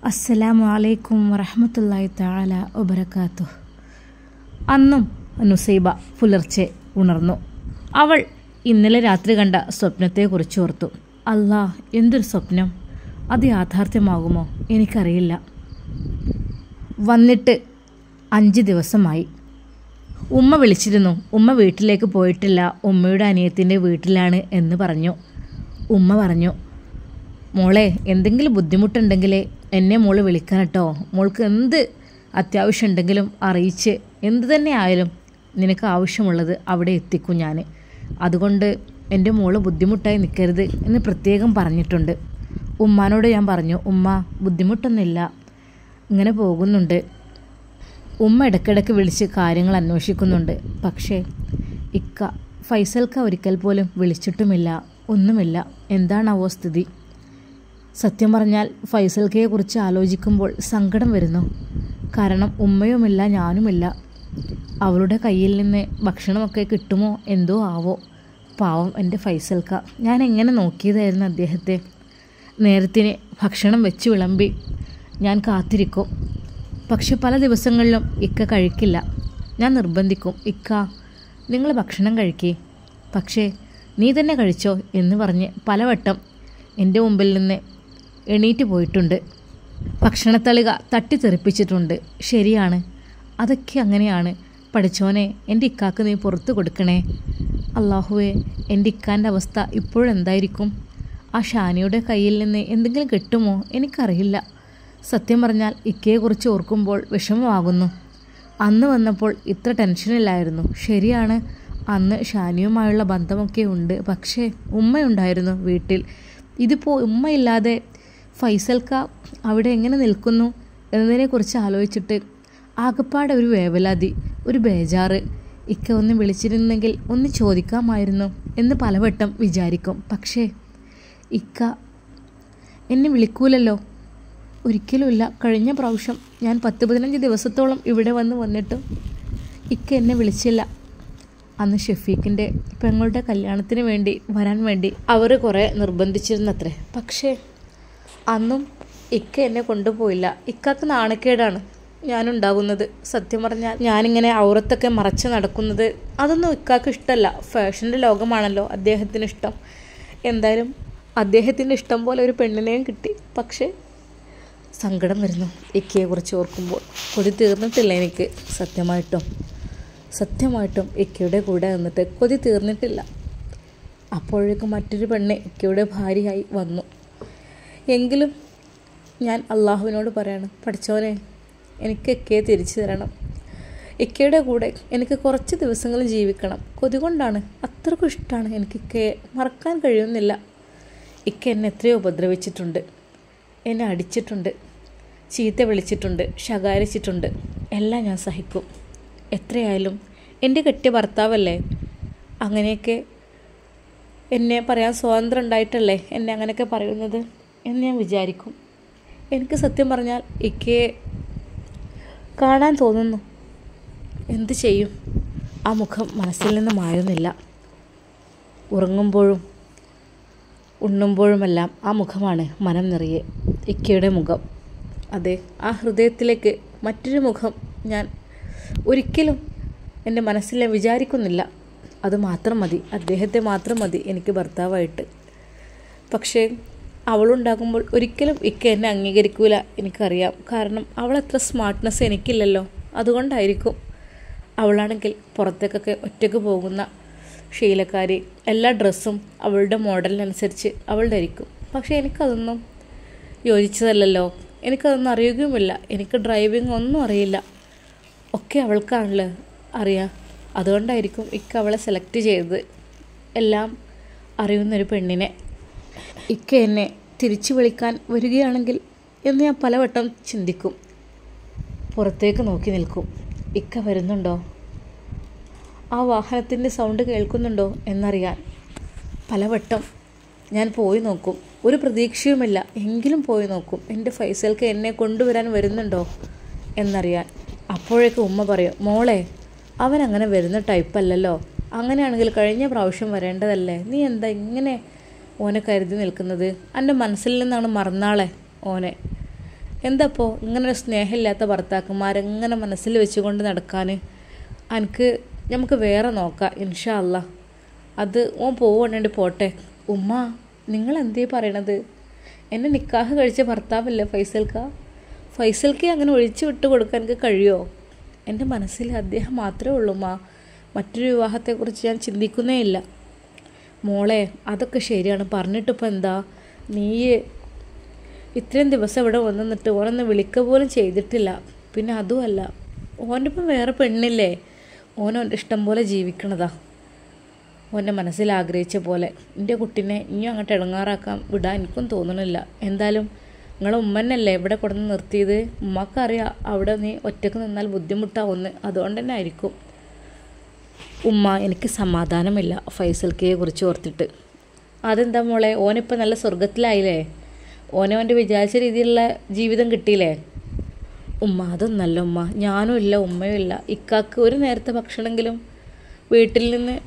അസ്സലാമു അലൈക്കും വറഹമത്തല്ലാഹി തആല വബറകാതുഹു അന്നും നുസൈബ പുലർച്ചെ ഉണർന്നു അവൾ ഇന്നലെ രാത്രി കണ്ട സ്വപ്നത്തെക്കുറിച്ച് ഓർത്തു അല്ലാ എന്തൊരു സ്വപ്നം അത് യാഥാർത്ഥ്യമാകുമോ എനിക്കറിയില്ല വന്നിട്ട് അഞ്ച് ദിവസമായി ഉമ്മ വിളിച്ചിരുന്നു ഉമ്മ വീട്ടിലേക്ക് പോയിട്ടില്ല ഉമ്മയുടെ അനിയത്തിൻ്റെ വീട്ടിലാണ് എന്ന് പറഞ്ഞു ഉമ്മ പറഞ്ഞു മോളെ എന്തെങ്കിലും ബുദ്ധിമുട്ടുണ്ടെങ്കിൽ എന്നെ മോള് വിളിക്കണം കേട്ടോ മോൾക്ക് എന്ത് അത്യാവശ്യം ഉണ്ടെങ്കിലും അറിയിച്ച് എന്ത് തന്നെ ആയാലും നിനക്ക് ആവശ്യമുള്ളത് അവിടെ എത്തിക്കും ഞാൻ അതുകൊണ്ട് എൻ്റെ മോള് ബുദ്ധിമുട്ടായി നിൽക്കരുത് എന്ന് പ്രത്യേകം പറഞ്ഞിട്ടുണ്ട് ഉമ്മാനോട് ഞാൻ പറഞ്ഞു ഉമ്മ ബുദ്ധിമുട്ടൊന്നുമില്ല ഇങ്ങനെ പോകുന്നുണ്ട് ഉമ്മ ഇടയ്ക്കിടയ്ക്ക് വിളിച്ച് കാര്യങ്ങൾ അന്വേഷിക്കുന്നുണ്ട് പക്ഷേ ഇക്ക ഫൈസൽക്ക ഒരിക്കൽ പോലും വിളിച്ചിട്ടുമില്ല ഒന്നുമില്ല എന്താണാവോ സ്ഥിതി സത്യം പറഞ്ഞാൽ ഫൈസൽക്കയെ കുറിച്ച് ആലോചിക്കുമ്പോൾ സങ്കടം വരുന്നു കാരണം ഉമ്മയുമില്ല ഞാനുമില്ല അവളുടെ കയ്യിൽ നിന്ന് ഭക്ഷണമൊക്കെ കിട്ടുമോ എന്തോ ആവോ പാവം എൻ്റെ ഫൈസൽക്ക ഞാൻ എങ്ങനെ നോക്കിയതായിരുന്നു അദ്ദേഹത്തെ നേരത്തിന് ഭക്ഷണം വെച്ച് വിളമ്പി ഞാൻ കാത്തിരിക്കും പക്ഷെ പല ദിവസങ്ങളിലും ഇക്ക കഴിക്കില്ല ഞാൻ നിർബന്ധിക്കും ഇക്ക നിങ്ങൾ ഭക്ഷണം കഴിക്കേ പക്ഷേ നീ തന്നെ കഴിച്ചോ എന്ന് പറഞ്ഞ് പലവട്ടം എൻ്റെ മുമ്പിൽ നിന്ന് എണീറ്റ് പോയിട്ടുണ്ട് ഭക്ഷണത്തളിക തട്ടിത്തെറിപ്പിച്ചിട്ടുണ്ട് ശരിയാണ് അതൊക്കെ അങ്ങനെയാണ് പഠിച്ചോനെ എൻ്റെ ഇക്കാക്ക് നീ പുറത്തു കൊടുക്കണേ അള്ളാഹുവേ എൻ്റെ ഇക്കാൻ്റെ അവസ്ഥ ഇപ്പോഴെന്തായിരിക്കും ആ ഷാനിയുടെ കയ്യിൽ നിന്ന് എന്തെങ്കിലും കിട്ടുമോ എനിക്കറിയില്ല സത്യം പറഞ്ഞാൽ ഇക്കയെക്കുറിച്ച് ഓർക്കുമ്പോൾ വിഷമമാകുന്നു അന്ന് വന്നപ്പോൾ ഇത്ര ടെൻഷനില്ലായിരുന്നു ശരിയാണ് അന്ന് ഷാനിയുമായുള്ള ബന്ധമൊക്കെ ഉണ്ട് പക്ഷേ ഉമ്മയുണ്ടായിരുന്നു വീട്ടിൽ ഇതിപ്പോൾ ഉമ്മയില്ലാതെ ഫൈസൽക്ക അവിടെ എങ്ങനെ നിൽക്കുന്നു എന്നതിനെക്കുറിച്ച് ആലോചിച്ചിട്ട് ആകപ്പാടെ ഒരു വേവലാതി ഒരു ബേജാറ് ഇക്ക ഒന്ന് വിളിച്ചിരുന്നെങ്കിൽ ഒന്ന് ചോദിക്കാമായിരുന്നു എന്ന് പലവട്ടം വിചാരിക്കും പക്ഷേ ഇക്ക എന്നെ വിളിക്കൂലല്ലോ ഒരിക്കലുമില്ല കഴിഞ്ഞ പ്രാവശ്യം ഞാൻ പത്ത് പതിനഞ്ച് ദിവസത്തോളം ഇവിടെ വന്ന് വന്നിട്ടും ഇക്ക എന്നെ വിളിച്ചില്ല അന്ന് ഷെഫീഖിൻ്റെ പെങ്ങളുടെ കല്യാണത്തിന് വേണ്ടി വരാൻ വേണ്ടി അവർ കുറേ നിർബന്ധിച്ചിരുന്നത്രേ പക്ഷേ അന്നും ഇക്ക എന്നെ കൊണ്ടുപോയില്ല ഇക്കക്ക് നാണക്കേടാണ് ഞാനുണ്ടാകുന്നത് സത്യം പറഞ്ഞാൽ ഞാനിങ്ങനെ ഔറത്തൊക്കെ മറച്ച് നടക്കുന്നത് അതൊന്നും ഇക്കാക്ക് ഇഷ്ടമല്ല ഫാഷൻ്റെ ലോകമാണല്ലോ അദ്ദേഹത്തിന് ഇഷ്ടം എന്തായാലും അദ്ദേഹത്തിൻ്റെ ഇഷ്ടം പോലെ ഒരു പെണ്ണിനെയും കിട്ടി പക്ഷേ സങ്കടം വരുന്നു ഇക്കയെക്കുറിച്ച് ഓർക്കുമ്പോൾ കൊതി തീർന്നിട്ടില്ല എനിക്ക് സത്യമായിട്ടും സത്യമായിട്ടും ഇക്കയുടെ കൂടെ നിന്നിട്ട് കൊതി തീർന്നിട്ടില്ല അപ്പോഴേക്കും മറ്റൊരു പെണ്ണ് ഇക്കയുടെ ഭാര്യയായി വന്നു എങ്കിലും ഞാൻ അള്ളാഹുവിനോട് പറയാണ് പഠിച്ചവനെ എനിക്ക് ഇക്കയെ തിരിച്ചു തരണം ഇക്കയുടെ കൂടെ എനിക്ക് കുറച്ച് ദിവസങ്ങൾ ജീവിക്കണം കൊതി കൊണ്ടാണ് അത്രക്കും ഇഷ്ടമാണ് എനിക്ക് ഇക്കയെ മറക്കാൻ കഴിയുന്നില്ല ഇക്ക എന്നെ എത്രയോ ഉപദ്രവിച്ചിട്ടുണ്ട് എന്നെ അടിച്ചിട്ടുണ്ട് ചീത്ത വിളിച്ചിട്ടുണ്ട് ശകാരിച്ചിട്ടുണ്ട് എല്ലാം ഞാൻ സഹിക്കും എത്രയായാലും എൻ്റെ കെട്ടിയ ഭർത്താവല്ലേ അങ്ങനെയൊക്കെ എന്നെ പറയാൻ സ്വാതന്ത്ര്യം ഉണ്ടായിട്ടല്ലേ എന്നെ അങ്ങനെയൊക്കെ പറയുന്നത് എന്ന് ഞാൻ വിചാരിക്കും എനിക്ക് സത്യം പറഞ്ഞാൽ ഇക്കയെ കാണാൻ തോന്നുന്നു എന്ത് ചെയ്യും ആ മുഖം മനസ്സിൽ നിന്ന് മായുന്നില്ല ഉറങ്ങുമ്പോഴും ഉണ്ണുമ്പോഴുമെല്ലാം ആ മുഖമാണ് മനം നിറയെ ഇക്കയുടെ മുഖം അതെ ആ ഹൃദയത്തിലേക്ക് മറ്റൊരു മുഖം ഞാൻ ഒരിക്കലും എൻ്റെ മനസ്സിൽ വിചാരിക്കുന്നില്ല അത് മാത്രം മതി അദ്ദേഹത്തെ മാത്രം മതി എനിക്ക് ഭർത്താവായിട്ട് പക്ഷേ അവളുണ്ടാകുമ്പോൾ ഒരിക്കലും ഇക്ക എന്നെ അംഗീകരിക്കൂല എനിക്കറിയാം കാരണം അവളത്ര സ്മാർട്ട്നെസ് എനിക്കില്ലല്ലോ അതുകൊണ്ടായിരിക്കും അവളാണെങ്കിൽ പുറത്തേക്കൊക്കെ ഒറ്റയ്ക്ക് പോകുന്ന ശീലക്കാരി എല്ലാ ഡ്രസ്സും അവളുടെ മോഡലിനനുസരിച്ച് അവൾ ധരിക്കും പക്ഷേ എനിക്കതൊന്നും യോജിച്ചതല്ലല്ലോ എനിക്കതൊന്നും അറിയുകയുമില്ല എനിക്ക് ഡ്രൈവിംഗ് ഒന്നും അറിയില്ല ഒക്കെ അവൾക്കാണല്ലോ അറിയാം അതുകൊണ്ടായിരിക്കും ഇക്ക അവളെ സെലക്ട് ചെയ്തത് എല്ലാം അറിയുന്നൊരു പെണ്ണിനെ ഇക്ക എന്നെ തിരിച്ചു വിളിക്കാൻ വരികയാണെങ്കിൽ എന്ന് ഞാൻ പലവട്ടം ചിന്തിക്കും പുറത്തേക്ക് നോക്കി നിൽക്കും ഇക്ക വരുന്നുണ്ടോ ആ വാഹനത്തിൻ്റെ സൗണ്ട് കേൾക്കുന്നുണ്ടോ എന്നറിയാൻ പലവട്ടം ഞാൻ പോയി നോക്കും ഒരു പ്രതീക്ഷയുമില്ല എങ്കിലും പോയി നോക്കും എൻ്റെ ഫൈസൽക്ക് എന്നെ കൊണ്ടുവരാൻ വരുന്നുണ്ടോ എന്നറിയാൻ അപ്പോഴേക്ക് ഉമ്മ പറയും മോളെ അവൻ അങ്ങനെ വരുന്ന ടൈപ്പല്ലല്ലോ അങ്ങനെയാണെങ്കിൽ കഴിഞ്ഞ പ്രാവശ്യം വരേണ്ടതല്ലേ നീ എന്താ ഇങ്ങനെ ഓനെ കരുതി നിൽക്കുന്നത് എൻ്റെ മനസ്സിൽ നിന്നാണ് മറന്നാളെ ഓനെ എന്താപ്പോൾ ഇങ്ങനെ ഒരു സ്നേഹമില്ലാത്ത ഭർത്താക്കന്മാരെങ്ങനെ മനസ്സിൽ വെച്ചുകൊണ്ട് നടക്കാൻ എനിക്ക് നമുക്ക് വേറെ നോക്കാം ഇൻഷാ അല്ല അത് ഓൻ പോവുകയാണെങ്കിൽ പോട്ടെ ഉമ്മ നിങ്ങൾ എന്തേ പറയണത് എന്നെ നിക്കാഹ് കഴിച്ച ഭർത്താവല്ലേ ഫൈസൽക്ക ഫൈസൽക്ക് അങ്ങനെ ഒഴിച്ചു വിട്ട് കൊടുക്കാൻ എനിക്ക് കഴിയുമോ എൻ്റെ മനസ്സിൽ അദ്ദേഹം മാത്രമേ ഉള്ളൂ മാ മറ്റൊരു വിവാഹത്തെക്കുറിച്ച് ഞാൻ ചിന്തിക്കുന്നേ ഇല്ല മോളെ അതൊക്കെ ശരിയാണ് പറഞ്ഞിട്ടിപ്പോൾ എന്താ നീ ഇത്രയും ദിവസം ഇവിടെ വന്ന് നിന്നിട്ട് ഓനൊന്ന് വിളിക്കുക പോലും ചെയ്തിട്ടില്ല പിന്നെ അതുമല്ല ഓൻ്റെ ഇപ്പം വേറെ പെണ്ണില്ലേ ഓനോൻ്റെ ഇഷ്ടം പോലെ ജീവിക്കണതാ ഓൻ്റെ മനസ്സിൽ ആഗ്രഹിച്ച പോലെ എൻ്റെ കുട്ടീനെ ഇനിയും അങ്ങോട്ട് ഇടങ്ങാറാക്കാൻ വിടാൻ എനിക്കും തോന്നണില്ല എന്തായാലും നിങ്ങളെ ഉമ്മന്നല്ലേ ഇവിടെ കൊടുന്ന് നിർത്തിയത് ഉമ്മക്കറിയാം അവിടെ നീ ഒറ്റക്ക് നിന്നാൽ ബുദ്ധിമുട്ടാവുമെന്ന് അതുകൊണ്ട് തന്നെ ആയിരിക്കും ഉമ്മ എനിക്ക് സമാധാനമില്ല ഫൈസൽക്കയെ കുറിച്ച് ഓർത്തിട്ട് അതെന്താ മോളെ ഓനിപ്പോൾ നല്ല സ്വർഗത്തിലായില്ലേ ഓനവൻ്റെ വിചാരിച്ച രീതിയിലുള്ള ജീവിതം കിട്ടിയില്ലേ ഉമ്മ അതൊന്നല്ല ഉമ്മ ഞാനും ഇല്ല ഉമ്മയും ഇല്ല ഇക്കാക്ക് ഒരു നേരത്തെ ഭക്ഷണമെങ്കിലും വീട്ടിൽ നിന്ന്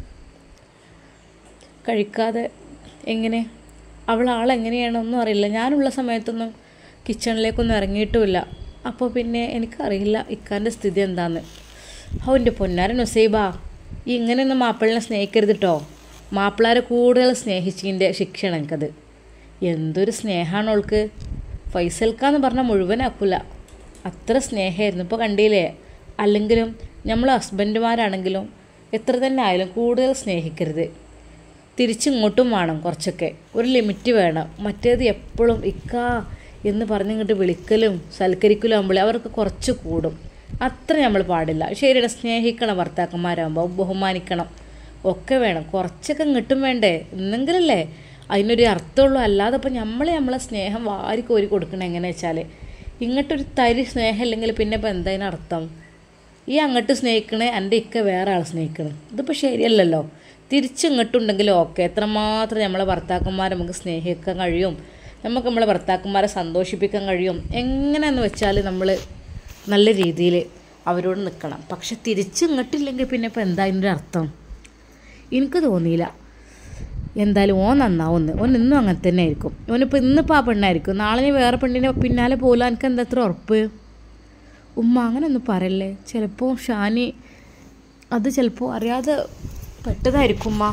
കഴിക്കാതെ എങ്ങനെ അവൾ ആളെങ്ങനെയാണെന്നൊന്നും അറിയില്ല ഞാനുള്ള സമയത്തൊന്നും കിച്ചണിലേക്കൊന്നും ഇറങ്ങിയിട്ടുമില്ല അപ്പോൾ പിന്നെ എനിക്കറിയില്ല ഇക്കാൻ്റെ സ്ഥിതി എന്താന്ന് അവൻ്റെ പൊന്നാരൻ നൊസൈബാ ഈ ഇങ്ങനെയൊന്നും മാപ്പിളിനെ സ്നേഹിക്കരുത് കേട്ടോ മാപ്പിളാരെ കൂടുതൽ സ്നേഹിച്ചതിൻ്റെ ശിക്ഷയാണ് എനിക്കത് എന്തൊരു സ്നേഹമാണ് അവൾക്ക് ഫൈസൽക്കാന്ന് പറഞ്ഞാൽ മുഴുവനാക്കില്ല അത്ര സ്നേഹമായിരുന്നു ഇപ്പോൾ കണ്ടില്ലേ അല്ലെങ്കിലും നമ്മൾ ഹസ്ബൻഡുമാരാണെങ്കിലും എത്ര തന്നെ ആയാലും കൂടുതൽ സ്നേഹിക്കരുത് തിരിച്ചിങ്ങോട്ടും വേണം കുറച്ചൊക്കെ ഒരു ലിമിറ്റ് വേണം മറ്റേത് എപ്പോഴും ഇക്കാ എന്ന് പറഞ്ഞിങ്ങോട്ട് വിളിക്കലും സൽക്കരിക്കലും ആകുമ്പോൾ അവർക്ക് കുറച്ച് കൂടും അത്ര നമ്മൾ പാടില്ല ശരിയാണ് സ്നേഹിക്കണം ഭർത്താക്കന്മാരാകുമ്പോൾ ബഹുമാനിക്കണം ഒക്കെ വേണം കുറച്ചൊക്കെ ഇങ്ങോട്ടും വേണ്ടേ എന്നെങ്കിലല്ലേ അതിനൊരു അർത്ഥമുള്ളൂ അല്ലാതെ ഇപ്പം നമ്മൾ നമ്മളെ സ്നേഹം വാരി കോരി കൊടുക്കണം എങ്ങനെ വെച്ചാൽ ഇങ്ങോട്ടൊരു തരി സ്നേഹം ഇല്ലെങ്കിൽ പിന്നെ ഇപ്പം എന്താ അതിനർത്ഥം ഈ അങ്ങോട്ട് സ്നേഹിക്കണേ എൻ്റെ ഇക്ക വേറെ ആൾ സ്നേഹിക്കണം ഇതിപ്പോൾ ശരിയല്ലല്ലോ തിരിച്ചിങ്ങോട്ടുണ്ടെങ്കിലും ഓക്കെ എത്രമാത്രം നമ്മളെ ഭർത്താക്കന്മാരെ നമുക്ക് സ്നേഹിക്കാൻ കഴിയും നമുക്ക് നമ്മളെ ഭർത്താക്കന്മാരെ സന്തോഷിപ്പിക്കാൻ കഴിയും എങ്ങനെയെന്ന് വെച്ചാൽ നമ്മൾ നല്ല രീതിയിൽ അവരോട് നിൽക്കണം പക്ഷെ തിരിച്ചിങ്ങോട്ടില്ലെങ്കിൽ പിന്നെ ഇപ്പം എന്താ അതിൻ്റെ അർത്ഥം എനിക്ക് തോന്നിയില്ല എന്തായാലും ഓൻ നന്നാവുമെന്ന് ഓൻ ഇന്നും അങ്ങനെ തന്നെ ആയിരിക്കും ഓനിപ്പോൾ ഇന്നിപ്പോൾ ആ പെണ്ണായിരിക്കും നാളെ നീ വേറെ പെണ്ണിനെ പിന്നാലെ പോലും എനിക്ക് എന്താ അത്ര ഉറപ്പ് ഉമ്മ അങ്ങനെ ഒന്നും പറയല്ലേ ചിലപ്പോൾ ഷാനി അത് ചിലപ്പോൾ അറിയാതെ പെട്ടതായിരിക്കും ഉമ്മ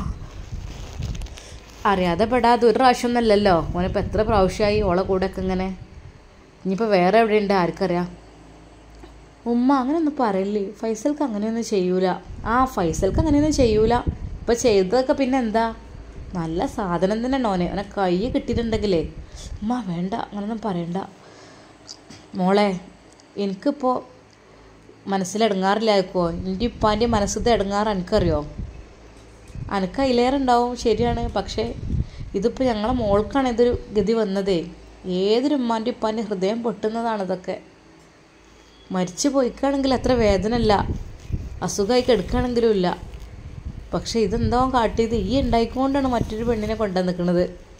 അറിയാതെ പെടാതെ ഒരു പ്രാവശ്യം ഒന്നല്ലല്ലോ ഓനിപ്പോൾ എത്ര പ്രാവശ്യമായി ഓളെ കൂടെ ഒക്കെ ഇങ്ങനെ ഇനിയിപ്പോൾ വേറെ എവിടെയുണ്ട് ആർക്കറിയാം ഉമ്മ അങ്ങനെയൊന്നും പറയല്ലേ ഫൈസൽക്ക് അങ്ങനെയൊന്നും ചെയ്യൂല ആ ഫൈസൽക്ക് അങ്ങനെയൊന്നും ചെയ്യൂല ഇപ്പം ചെയ്തതൊക്കെ പിന്നെ എന്താ നല്ല സാധനം തന്നെ ഓനെ അവനെ കൈ കിട്ടിയിട്ടുണ്ടെങ്കിലേ ഉമ്മ വേണ്ട അങ്ങനൊന്നും പറയണ്ട മോളെ എനിക്കിപ്പോൾ മനസ്സിലെടുങ്ങാറില്ലായിരിക്കോ എൻ്റെ ഇപ്പാൻ്റെ മനസ്സിൽ എടുങ്ങാറ് എനിക്കറിയോ എനിക്ക് അതിലേറെ ഉണ്ടാവും ശരിയാണ് പക്ഷേ ഇതിപ്പോൾ ഞങ്ങളെ മോൾക്കാണ് ഇതൊരു ഗതി വന്നതേ ഏതൊരു ഉമ്മാൻ്റെ ഉപ്പാൻ്റെ ഹൃദയം പൊട്ടുന്നതാണ് ഇതൊക്കെ മരിച്ചു പോയിക്കാണെങ്കിൽ അത്ര വേദന ഇല്ല അസുഖമായി കിടക്കുകയാണെങ്കിലും ഇല്ല പക്ഷേ ഇതെന്തോ കാട്ടിയത് ഈ ഉണ്ടായിക്കൊണ്ടാണ് മറ്റൊരു പെണ്ണിനെ കൊണ്ടുവന്ന് നിൽക്കുന്നത്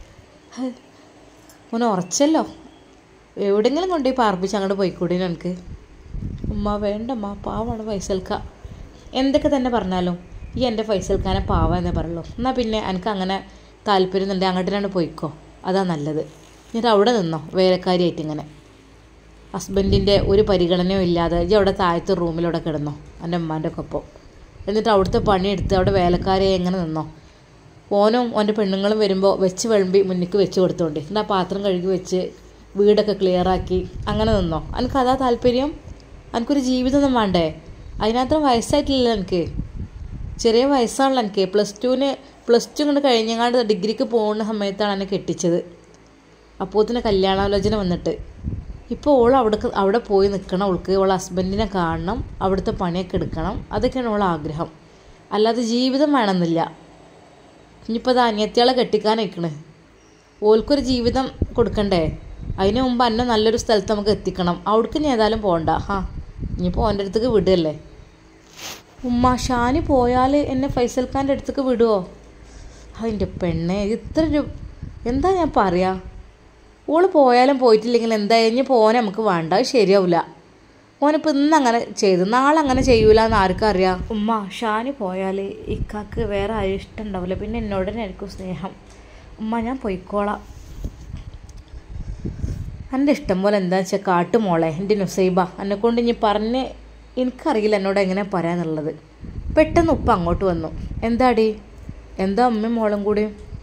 മോനെ ഉറച്ചല്ലോ എവിടെയെങ്കിലും കൊണ്ടുപോയി പാർപ്പിച്ച് അങ്ങോട്ട് പോയിക്കൂടി എനിക്ക് ഉമ്മ വേണ്ടമ്മ പാവാണ് ഫൈസൽക്ക എന്തൊക്കെ തന്നെ പറഞ്ഞാലും ഈ എൻ്റെ ഫൈസൽക്കാനെ പാവ എന്നേ പറയുള്ളൂ എന്നാൽ പിന്നെ എനിക്ക് അങ്ങനെ താല്പര്യം ഉണ്ടെങ്കിൽ അങ്ങോട്ടിനാണ് പോയിക്കോ അതാ നല്ലത് എന്നിട്ട് അവിടെ നിന്നോ വേലക്കാരിയായിട്ട് ഇങ്ങനെ ഹസ്ബൻഡിൻ്റെ ഒരു പരിഗണനയും ഇല്ലാതെ ഇജ്ജ് അവിടെ താഴത്തെ റൂമിലവിടെ കിടന്നോ എൻ്റെ ഉമ്മാൻ്റെ ഒക്കെ ഒപ്പം എന്നിട്ട് അവിടുത്തെ പണിയെടുത്ത് അവിടെ വേലക്കാരെ എങ്ങനെ നിന്നോ ഓനും ഓൻ്റെ പെണ്ണുങ്ങളും വരുമ്പോൾ വെച്ച് വിളമ്പി മുന്നിക്ക് വെച്ച് കൊടുത്തോണ്ട് എന്നിട്ട് ആ പാത്രം കഴുകി വെച്ച് വീടൊക്കെ ക്ലിയറാക്കി അങ്ങനെ നിന്നോ എനിക്ക് അതാ താല്പര്യം എനിക്കൊരു ജീവിതമൊന്നും വേണ്ടേ അതിനകത്ത് വയസ്സായിട്ടില്ല എനിക്ക് ചെറിയ വയസ്സാണല്ലോ എനിക്ക് പ്ലസ് ടുവിന് പ്ലസ് ടു കൊണ്ട് കഴിഞ്ഞങ്ങാണ്ട് ഡിഗ്രിക്ക് പോകുന്ന സമയത്താണ് എന്നെ കെട്ടിച്ചത് അപ്പോൾ തന്നെ കല്യാണാലോചന വന്നിട്ട് ഇപ്പോൾ ഓൾ അവിടെ അവിടെ പോയി നിൽക്കണം അവൾക്ക് അവളെ ഹസ്ബൻഡിനെ കാണണം അവിടുത്തെ പണിയൊക്കെ എടുക്കണം അതൊക്കെയാണ് അവളെ ആഗ്രഹം അല്ലാതെ ജീവിതം വേണമെന്നില്ല ഇനിയിപ്പോൾ അത് അനിയത്തിയാളെ കെട്ടിക്കാൻ നിൽക്കണേ ഓൾക്കൊരു ജീവിതം കൊടുക്കണ്ടേ അതിന് മുമ്പ് എന്നെ നല്ലൊരു സ്ഥലത്ത് നമുക്ക് എത്തിക്കണം അവിടേക്ക് ഇനി ഏതായാലും പോകണ്ട ഹാ ഇനിയിപ്പോൾ ഓൻ്റെ അടുത്തേക്ക് വിടുകയല്ലേ ഉമ്മ ഷാനി പോയാൽ എന്നെ ഫൈസൽ ഖാൻ്റെ അടുത്തേക്ക് വിടുമോ അതിൻ്റെ പെണ്ണെ ഇത്ര രൂ- എന്താ ഞാൻ പറയാ ഓള് പോയാലും പോയിട്ടില്ലെങ്കിൽ എന്താ ഇനി പോനെ നമുക്ക് വേണ്ട അത് ശരിയാവില്ല ഓനിപ്പോൾ ഇന്ന് അങ്ങനെ ചെയ്തു നാളെ അങ്ങനെ ചെയ്യൂല എന്ന് ആർക്കും അറിയാം ഉമ്മ ഷാനി പോയാൽ ഇക്കാക്ക് വേറെ ആരും ഇഷ്ടമുണ്ടാവില്ല പിന്നെ എന്നോട് തന്നെ ആയിരിക്കും സ്നേഹം ഉമ്മ ഞാൻ പൊയ്ക്കോളാം എൻ്റെ ഇഷ്ടം പോലെ എന്താ വെച്ചാൽ കാട്ടുമോളെ എൻ്റെ നുസൈബ എന്നെ കൊണ്ട് ഇനി പറഞ്ഞ് എനിക്കറിയില്ല എന്നോട് എങ്ങനെ പറയാന്നുള്ളത് പെട്ടെന്ന് ഉപ്പ അങ്ങോട്ട് വന്നു എന്താടി എന്താ അമ്മയും മോളും കൂടി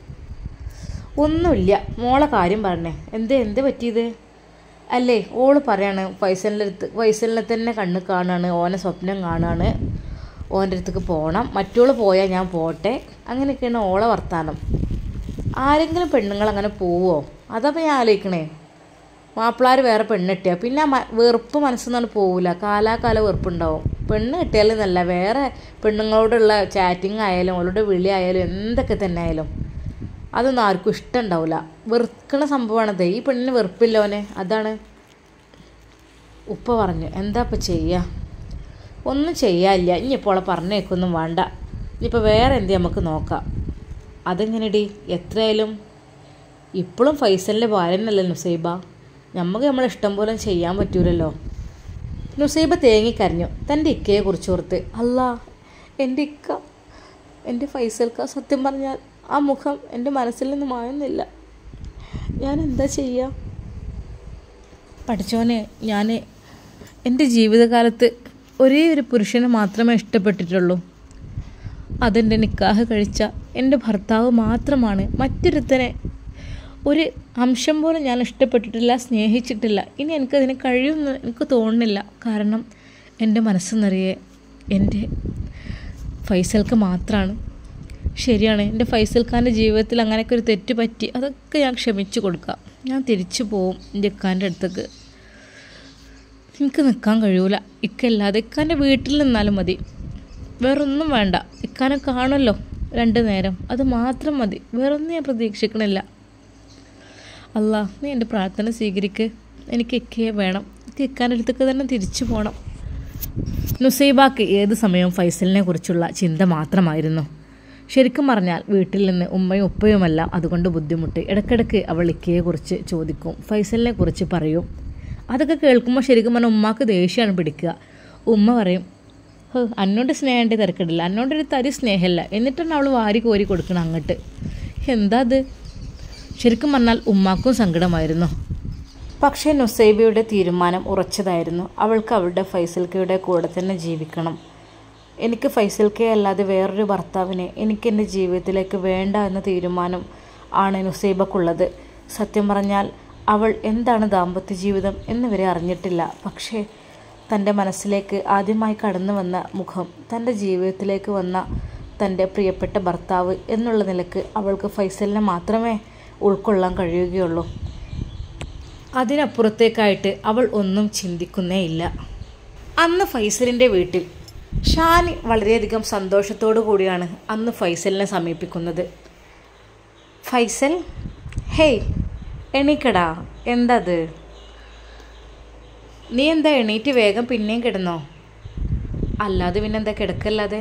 ഒന്നുമില്ല മോളെ കാര്യം പറഞ്ഞേ എന്തേ എന്ത് പറ്റിയത് അല്ലേ ഓള് പറയാണ് ഫൈസലിൻ്റെ അടുത്ത് ഫൈസലിനെ തന്നെ കണ്ണ് കാണാണ് ഓനെ സ്വപ്നം കാണാണ് ഓൻ്റെ അടുത്തേക്ക് പോകണം മറ്റോള് പോയാൽ ഞാൻ പോട്ടെ അങ്ങനെയൊക്കെയാണ് ഓളെ വർത്താനം ആരെങ്കിലും പെണ്ണുങ്ങൾ അങ്ങനെ പോവോ അതപ്പോൾ ഞാൻ ആലോചിക്കണേ മാപ്പിളാർ വേറെ പെണ്ണ് കിട്ടിയാൽ പിന്നെ ആ മ- വെറുപ്പ് മനസ്സിൽ നിന്നാണ് പോവില്ല കാലാകാല വെറുപ്പുണ്ടാവും പെണ്ണ് കിട്ടിയാലും നല്ല വേറെ പെണ്ണുങ്ങളോടുള്ള ചാറ്റിങ് ആയാലും അവളുടെ വിളി ആയാലും എന്തൊക്കെ തന്നെ ആയാലും അതൊന്നും ആർക്കും ഇഷ്ടമുണ്ടാവില്ല വെറുക്കണ സംഭവമാണത് ഈ പെണ്ണിന് വെറുപ്പില്ല ഓനെ അതാണ് ഉപ്പ പറഞ്ഞു എന്താ ഇപ്പം ചെയ്യുക ഒന്നും ചെയ്യാനില്ല ഇനിയിപ്പോൾ അവളെ പറഞ്ഞേക്കൊന്നും വേണ്ട ഇനിയിപ്പോൾ വേറെ എന്ത് നമുക്ക് നോക്കാം അതെങ്ങനെടി എത്രയായാലും ഇപ്പോഴും ഫൈസലിൻ്റെ ഭാര്യനല്ലേ നുസൈബ നമുക്ക് നമ്മളെ ഇഷ്ടം പോലെ ചെയ്യാൻ പറ്റൂലല്ലോ നുസൈബ തേങ്ങിക്കരഞ്ഞു തൻ്റെ ഇക്കയെ കുറിച്ച് ഓർത്ത് അല്ലാ എൻ്റെ ഇക്ക എൻ്റെ ഫൈസൽക്ക സത്യം പറഞ്ഞാൽ ആ മുഖം എൻ്റെ മനസ്സിൽ നിന്ന് മായുന്നില്ല ഞാൻ എന്താ ചെയ്യുക പഠിച്ചോനെ ഞാൻ എൻ്റെ ജീവിതകാലത്ത് ഒരേ ഒരു പുരുഷനെ മാത്രമേ ഇഷ്ടപ്പെട്ടിട്ടുള്ളൂ അതെൻ്റെ നിക്കാഹ് കഴിച്ച എൻ്റെ ഭർത്താവ് മാത്രമാണ് മറ്റൊരുത്തനെ ഒരു അംശം പോലും ഞാൻ ഇഷ്ടപ്പെട്ടിട്ടില്ല സ്നേഹിച്ചിട്ടില്ല ഇനി എനിക്കതിന് കഴിയുമെന്ന് എനിക്ക് തോന്നുന്നില്ല കാരണം എൻ്റെ മനസ്സ് നിറയെ എൻ്റെ ഫൈസൽക്ക് മാത്രമാണ് ശരിയാണ് എൻ്റെ ഫൈസൽ ഖാൻ്റെ ജീവിതത്തിൽ അങ്ങനെയൊക്കെ ഒരു തെറ്റ് പറ്റി അതൊക്കെ ഞാൻ ക്ഷമിച്ചു കൊടുക്കാം ഞാൻ തിരിച്ചു പോവും എൻ്റെ ഇക്കാൻ്റെ അടുത്തേക്ക് എനിക്ക് നിൽക്കാൻ കഴിയൂല ഇക്കല്ലാതെ ഇക്കാൻ്റെ വീട്ടിൽ നിന്നാലും മതി വേറൊന്നും വേണ്ട ഇക്കാനെ കാണുമല്ലോ രണ്ട് നേരം അത് മാത്രം മതി വേറൊന്നും ഞാൻ പ്രതീക്ഷിക്കണില്ല അല്ലാ നീ എൻ്റെ പ്രാർത്ഥന സ്വീകരിക്ക് എനിക്ക് ഇക്കയെ വേണം എനിക്ക് ഇക്കാൻ്റെ അടുത്തേക്ക് തന്നെ തിരിച്ചു പോകണം നുസൈബാക്ക് ഏത് സമയവും ഫൈസലിനെ കുറിച്ചുള്ള ചിന്ത മാത്രമായിരുന്നു ശരിക്കും പറഞ്ഞാൽ വീട്ടിൽ നിന്ന് ഉമ്മയും ഉപ്പയുമെല്ലാം അതുകൊണ്ട് ബുദ്ധിമുട്ട് ഇടയ്ക്കിടയ്ക്ക് അവൾ ഇക്കയെക്കുറിച്ച് ചോദിക്കും ഫൈസലിനെ കുറിച്ച് പറയും അതൊക്കെ കേൾക്കുമ്പോൾ ശരിക്കും പറഞ്ഞാൽ ഉമ്മാക്ക് ദേഷ്യമാണ് പിടിക്കുക ഉമ്മ പറയും ഹോ അന്നോട് സ്നേഹൻ്റെ തിരക്കിടില്ല അന്നോട് ഒരു തരി സ്നേഹമല്ല എന്നിട്ടാണ് അവൾ വാരി കോരി കൊടുക്കണം അങ്ങോട്ട് എന്താ അത് ശരിക്കും പറഞ്ഞാൽ ഉമ്മാക്കും സങ്കടമായിരുന്നു പക്ഷേ നുസൈബയുടെ തീരുമാനം ഉറച്ചതായിരുന്നു അവൾക്ക് അവളുടെ ഫൈസൽക്കയുടെ കൂടെ തന്നെ ജീവിക്കണം എനിക്ക് ഫൈസൽക്കയെ അല്ലാതെ വേറൊരു ഭർത്താവിനെ എനിക്ക് എൻ്റെ ജീവിതത്തിലേക്ക് വേണ്ട എന്ന തീരുമാനം ആണ് നുസൈബക്കുള്ളത് സത്യം പറഞ്ഞാൽ അവൾ എന്താണ് ദാമ്പത്യ ജീവിതം എന്നിവരെ അറിഞ്ഞിട്ടില്ല പക്ഷേ തൻ്റെ മനസ്സിലേക്ക് ആദ്യമായി കടന്നു വന്ന മുഖം തൻ്റെ ജീവിതത്തിലേക്ക് വന്ന തൻ്റെ പ്രിയപ്പെട്ട ഭർത്താവ് എന്നുള്ള നിലക്ക് അവൾക്ക് ഫൈസലിനെ മാത്രമേ ഉൾക്കൊള്ളാൻ കഴിയുകയുള്ളൂ അതിനപ്പുറത്തേക്കായിട്ട് അവൾ ഒന്നും ചിന്തിക്കുന്നേ ഇല്ല അന്ന് ഫൈസലിൻ്റെ വീട്ടിൽ ഷാനി വളരെയധികം സന്തോഷത്തോടു കൂടിയാണ് അന്ന് ഫൈസലിനെ സമീപിക്കുന്നത് ഫൈസൽ ഹേയ് എണീക്കടാ എന്തത് നീ എന്താ എണീറ്റ് വേഗം പിന്നെയും കിടന്നോ അല്ലാതെ പിന്നെന്താ കിടക്കല്ലാതെ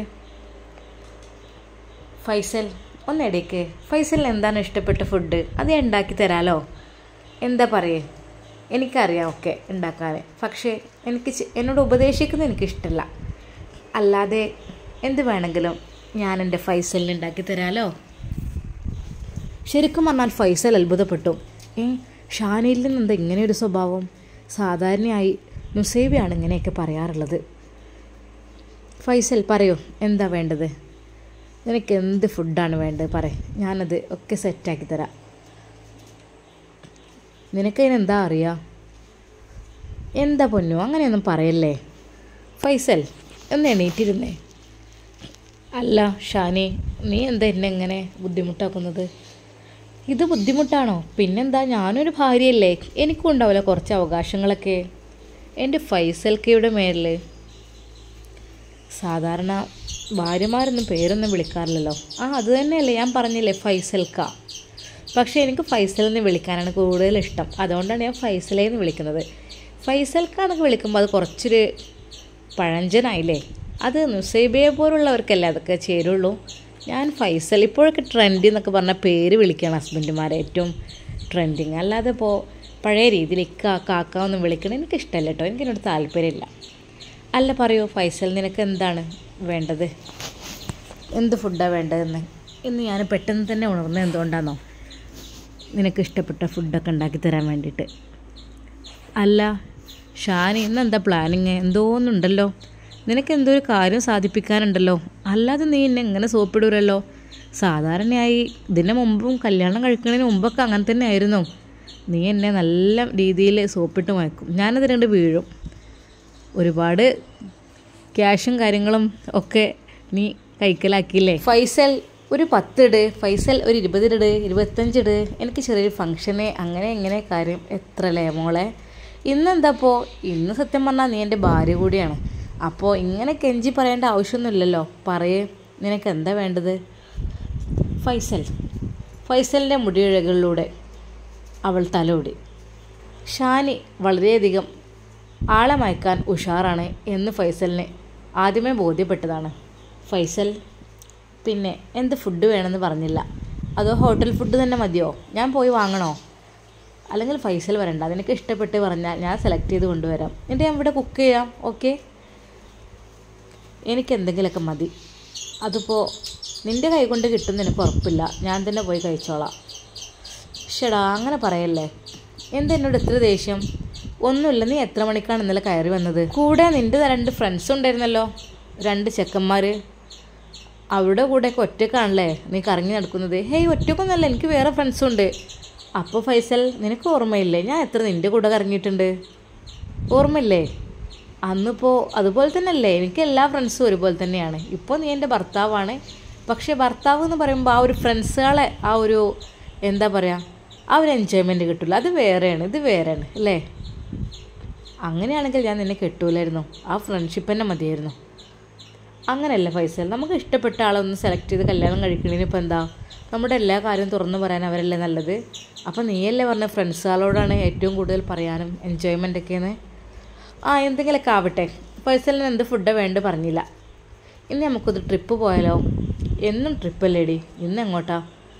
ഫൈസൽ ഒന്ന് എടീക്ക് ഫൈസലിന് എന്താണ് ഇഷ്ടപ്പെട്ട ഫുഡ് അത് ഞാൻ ഉണ്ടാക്കി തരാലോ എന്താ പറയേ എനിക്കറിയാം ഒക്കെ ഉണ്ടാക്കാൻ പക്ഷേ എനിക്ക് ചെ- എന്നോട് ഉപദേശിക്കുന്നത് എനിക്കിഷ്ടമല്ല അല്ലാതെ എന്ത് വേണമെങ്കിലും ഞാൻ എൻ്റെ ഫൈസലിന് ഉണ്ടാക്കി തരാലോ ശരിക്കും പറഞ്ഞാൽ ഫൈസൽ അത്ഭുതപ്പെട്ടു ഏ ഷാനിയിൽ നിന്ന് എന്താ ഇങ്ങനെ ഒരു സ്വഭാവം സാധാരണയായി നുസൈബയാണ് ഇങ്ങനെയൊക്കെ പറയാറുള്ളത് ഫൈസൽ പറയൂ എന്താ വേണ്ടത് നിനക്ക് എന്ത് ഫുഡാണ് വേണ്ടത് പറ ഞാനത് ഒക്കെ സെറ്റാക്കി തരാം നിനക്കതിന് എന്താ അറിയാ എന്താ പൊന്നു അങ്ങനെയൊന്നും പറയല്ലേ ഫൈസൽ ഒന്ന് എണീറ്റിരുന്നേ അല്ല ഷാനി നീ എന്താ എന്നെ എങ്ങനെ ബുദ്ധിമുട്ടാക്കുന്നത് ഇത് ബുദ്ധിമുട്ടാണോ പിന്നെന്താ ഞാനൊരു ഭാര്യയല്ലേ എനിക്കും ഉണ്ടാവില്ല കുറച്ച് അവകാശങ്ങളൊക്കെ എൻ്റെ ഫൈസൽക്കയുടെ മേലിൽ സാധാരണ ഭാര്യമാരൊന്നും പേരൊന്നും വിളിക്കാറില്ലല്ലോ ആ അത് തന്നെയല്ലേ ഞാൻ പറഞ്ഞില്ലേ ഫൈസൽക്ക പക്ഷേ എനിക്ക് ഫൈസൽ എന്ന് വിളിക്കാനാണ് കൂടുതൽ ഇഷ്ടം അതുകൊണ്ടാണ് ഞാൻ ഫൈസലേ എന്ന് വിളിക്കുന്നത് ഫൈസൽക്ക എന്നൊക്കെ വിളിക്കുമ്പോൾ അത് കുറച്ചൊരു പഴഞ്ചനായില്ലേ അത് നുസൈബയെ പോലുള്ളവർക്കല്ലേ അതൊക്കെ ചേരുള്ളൂ ഞാൻ ഫൈസൽ ഇപ്പോഴൊക്കെ ട്രെൻഡി എന്നൊക്കെ പറഞ്ഞ പേര് വിളിക്കുകയാണ് ഹസ്ബൻഡുമാരെ ഏറ്റവും ട്രെൻഡിങ് അല്ലാതെ ഇപ്പോൾ പഴയ രീതിയിൽ ഇക്ക കാക്ക ഒന്നും വിളിക്കണം എനിക്കിഷ്ടമല്ല കേട്ടോ എനിക്കതിനോട് താല്പര്യമില്ല അല്ല പറയൂ ഫൈസൽ നിനക്ക് എന്താണ് വേണ്ടത് എന്ത് ഫുഡാണ് വേണ്ടതെന്ന് ഇന്ന് ഞാൻ പെട്ടെന്ന് തന്നെ ഉണർന്നത് എന്തുകൊണ്ടാണെന്നോ നിനക്ക് ഇഷ്ടപ്പെട്ട ഫുഡൊക്കെ ഉണ്ടാക്കി തരാൻ വേണ്ടിയിട്ട് അല്ല ഷാനി ഇന്നെന്താ പ്ലാനിങ് എന്തോന്നുണ്ടല്ലോ നിനക്ക് എന്തോ ഒരു കാര്യം സാധിപ്പിക്കാനുണ്ടല്ലോ അല്ലാതെ നീ എന്നെ എങ്ങനെ സോപ്പിടൂരല്ലോ സാധാരണയായി ഇതിന് മുമ്പും കല്യാണം കഴിക്കുന്നതിന് മുമ്പൊക്കെ അങ്ങനെ തന്നെ ആയിരുന്നു നീ എന്നെ നല്ല രീതിയിൽ സോപ്പിട്ട് മയക്കും ഞാനത് രണ്ട് വീഴും ഒരുപാട് ക്യാഷും കാര്യങ്ങളും ഒക്കെ നീ കൈക്കലാക്കിയില്ലേ ഫൈസൽ ഒരു പത്തിട് ഫൈസൽ ഒരു ഇരുപതിട് ഇരുപത്തഞ്ചിട് എനിക്ക് ചെറിയൊരു ഫംഗ്ഷന് അങ്ങനെ ഇങ്ങനെ കാര്യം എത്രല്ലേ മോളെ ഇന്നെന്താപ്പോൾ ഇന്ന് സത്യം പറഞ്ഞാൽ നീ എൻ്റെ ഭാര്യ കൂടിയാണ് അപ്പോൾ ഇങ്ങനെ കെഞ്ചി പറയേണ്ട ആവശ്യമൊന്നുമില്ലല്ലോ പറയേ നിനക്ക് എന്താ വേണ്ടത് ഫൈസൽ ഫൈസലിൻ്റെ മുടിയിഴകളിലൂടെ അവൾ തലോടി ഷാനി വളരെയധികം ആളെ മയക്കാൻ ഉഷാറാണ് എന്ന് ഫൈസലിന് ആദ്യമേ ബോധ്യപ്പെട്ടതാണ് ഫൈസൽ പിന്നെ എന്ത് ഫുഡ് വേണമെന്ന് പറഞ്ഞില്ല അതോ ഹോട്ടൽ ഫുഡ് തന്നെ മതിയോ ഞാൻ പോയി വാങ്ങണോ അല്ലെങ്കിൽ ഫൈസൽ വരണ്ട നിനക്ക് ഇഷ്ടപ്പെട്ട് പറഞ്ഞാൽ ഞാൻ സെലക്ട് ചെയ്ത് കൊണ്ടുവരാം എന്നിട്ട് ഞാൻ ഇവിടെ കുക്ക് ചെയ്യാം ഓക്കെ എനിക്ക് എന്തെങ്കിലുമൊക്കെ മതി അതിപ്പോൾ നിൻ്റെ കൈ കൊണ്ട് കിട്ടും നിനക്ക് ഉറപ്പില്ല ഞാൻ തന്നെ പോയി കഴിച്ചോളാം ഷെടാ അങ്ങനെ പറയല്ലേ എന്താ എന്നോട് എത്ര ദേഷ്യം ഒന്നുമില്ല നീ എത്ര മണിക്കാണ് ഇന്നലെ കയറി വന്നത് കൂടെ നിൻ്റെ രണ്ട് ഫ്രണ്ട്സ് ഉണ്ടായിരുന്നല്ലോ രണ്ട് ചെക്കന്മാർ അവരുടെ കൂടെയൊക്കെ ഒറ്റക്കാണല്ലേ നീ കറങ്ങി നടക്കുന്നത് ഹേയ് ഒറ്റക്കൊന്നല്ല എനിക്ക് വേറെ ഫ്രണ്ട്സും ഉണ്ട് അപ്പോൾ ഫൈസൽ നിനക്ക് ഓർമ്മയില്ലേ ഞാൻ എത്ര നിൻ്റെ കൂടെ കറങ്ങിയിട്ടുണ്ട് ഓർമ്മയില്ലേ അന്നിപ്പോൾ അതുപോലെ തന്നെയല്ലേ എനിക്ക് എല്ലാ ഫ്രണ്ട്സും ഒരുപോലെ തന്നെയാണ് ഇപ്പോൾ നീ എൻ്റെ ഭർത്താവാണ് പക്ഷേ ഭർത്താവ് എന്ന് പറയുമ്പോൾ ആ ഒരു ഫ്രണ്ട്സുകളെ ആ ഒരു എന്താ പറയുക ആ ഒരു എൻജോയ്മെൻറ്റ് കിട്ടില്ല അത് വേറെയാണ് ഇത് വേറെയാണ് അല്ലേ അങ്ങനെയാണെങ്കിൽ ഞാൻ നിന്നെ കെട്ടൂലായിരുന്നു ആ ഫ്രണ്ട്ഷിപ്പ് തന്നെ മതിയായിരുന്നു അങ്ങനെയല്ല ഫൈസൽ നമുക്ക് ഇഷ്ടപ്പെട്ട ആളെ ഒന്ന് സെലക്ട് ചെയ്ത് കല്യാണം കഴിക്കണതിന് ഇപ്പോൾ എന്താ നമ്മുടെ എല്ലാ കാര്യവും തുറന്നു പറയാൻ അവരല്ലേ നല്ലത് അപ്പോൾ നീയല്ലേ പറഞ്ഞ ഫ്രണ്ട്സുകളോടാണ് ഏറ്റവും കൂടുതൽ പറയാനും എൻജോയ്മെൻ്റ് ഒക്കെയെന്ന് ആ എന്തെങ്കിലുമൊക്കെ ആവട്ടെ ഫൈസലിന് എന്ത് ഫുഡ് വേണ്ട പറഞ്ഞില്ല ഇനി നമുക്കൊരു ട്രിപ്പ് പോയാലോ എന്നും ട്രിപ്പല്ലേടി ഇന്ന് എങ്ങോട്ടാ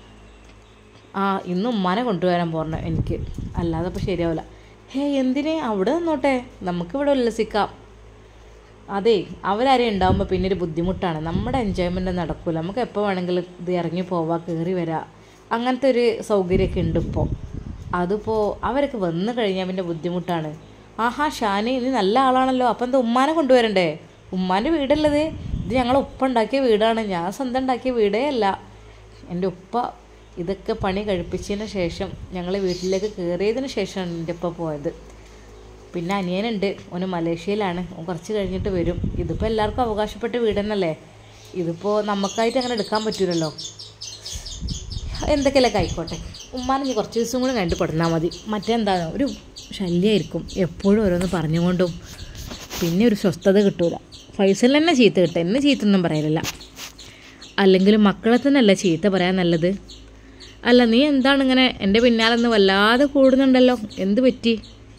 ആ ഇന്ന് ഉമ്മാനെ കൊണ്ടുവരാൻ പോരണം എനിക്ക് അല്ലാതെ അപ്പോൾ ശരിയാവില്ല ഹേ എന്തിന് അവിടെ നിന്നോട്ടെ നമുക്കിവിടെ ഉല്ലസിക്കാം അതെ അവരാരെയും ഉണ്ടാകുമ്പോൾ പിന്നെ ഒരു ബുദ്ധിമുട്ടാണ് നമ്മുടെ എൻജോയ്മെൻറ്റ് നടക്കില്ല നമുക്ക് എപ്പോൾ വേണമെങ്കിലും ഇത് ഇറങ്ങി പോവാം കയറി വരാം അങ്ങനത്തെ ഒരു സൗകര്യമൊക്കെ ഉണ്ട് ഇപ്പോൾ അതിപ്പോൾ അവരൊക്കെ വന്നു കഴിഞ്ഞാൽ പിന്നെ ബുദ്ധിമുട്ടാണ് ആഹാ ഷാനി നീ നല്ല ആളാണല്ലോ അപ്പം എന്താ ഉമ്മാനെ കൊണ്ടുവരണ്ടേ ഉമ്മാൻ്റെ വീടല്ലത് ഇത് ഞങ്ങൾ ഉപ്പ ഉണ്ടാക്കിയ വീടാണ് ഞാൻ സ്വന്തം ഉണ്ടാക്കിയ വീടേ അല്ല എൻ്റെ ഉപ്പ ഇതൊക്കെ പണി കഴിപ്പിച്ചതിന് ശേഷം ഞങ്ങൾ വീട്ടിലേക്ക് കയറിയതിന് ശേഷമാണ് എൻ്റെ ഉപ്പ പോയത് പിന്നെ അനിയനുണ്ട് ഓന് മലേഷ്യയിലാണ് ഓൻ കുറച്ച് കഴിഞ്ഞിട്ട് വരും ഇതിപ്പോൾ എല്ലാവർക്കും അവകാശപ്പെട്ട വീട് തന്നെയല്ലേ ഇതിപ്പോൾ നമുക്കായിട്ട് അങ്ങനെ എടുക്കാൻ പറ്റൂലല്ലോ എന്തൊക്കെയല്ലേ ആയിക്കോട്ടെ ഉമ്മാനെ നീ കുറച്ച് ദിവസം കൂടെ കഴിഞ്ഞിട്ട് കൊടുന്നാൽ മതി മറ്റെന്താ ഒരു ശല്യമായിരിക്കും എപ്പോഴും ഓരോന്ന് പറഞ്ഞുകൊണ്ടും പിന്നെ ഒരു സ്വസ്ഥത കിട്ടൂല ഫൈസൽ തന്നെ ചീത്ത കിട്ടുക എന്നെ ചീത്തൊന്നും പറയലില്ല അല്ലെങ്കിൽ മക്കളെ തന്നെയല്ല ചീത്ത പറയാൻ നല്ലത് അല്ല നീ എന്താണ് ഇങ്ങനെ എൻ്റെ പിന്നാലെ നിന്ന് വല്ലാതെ കൂടുന്നുണ്ടല്ലോ എന്ത് പറ്റി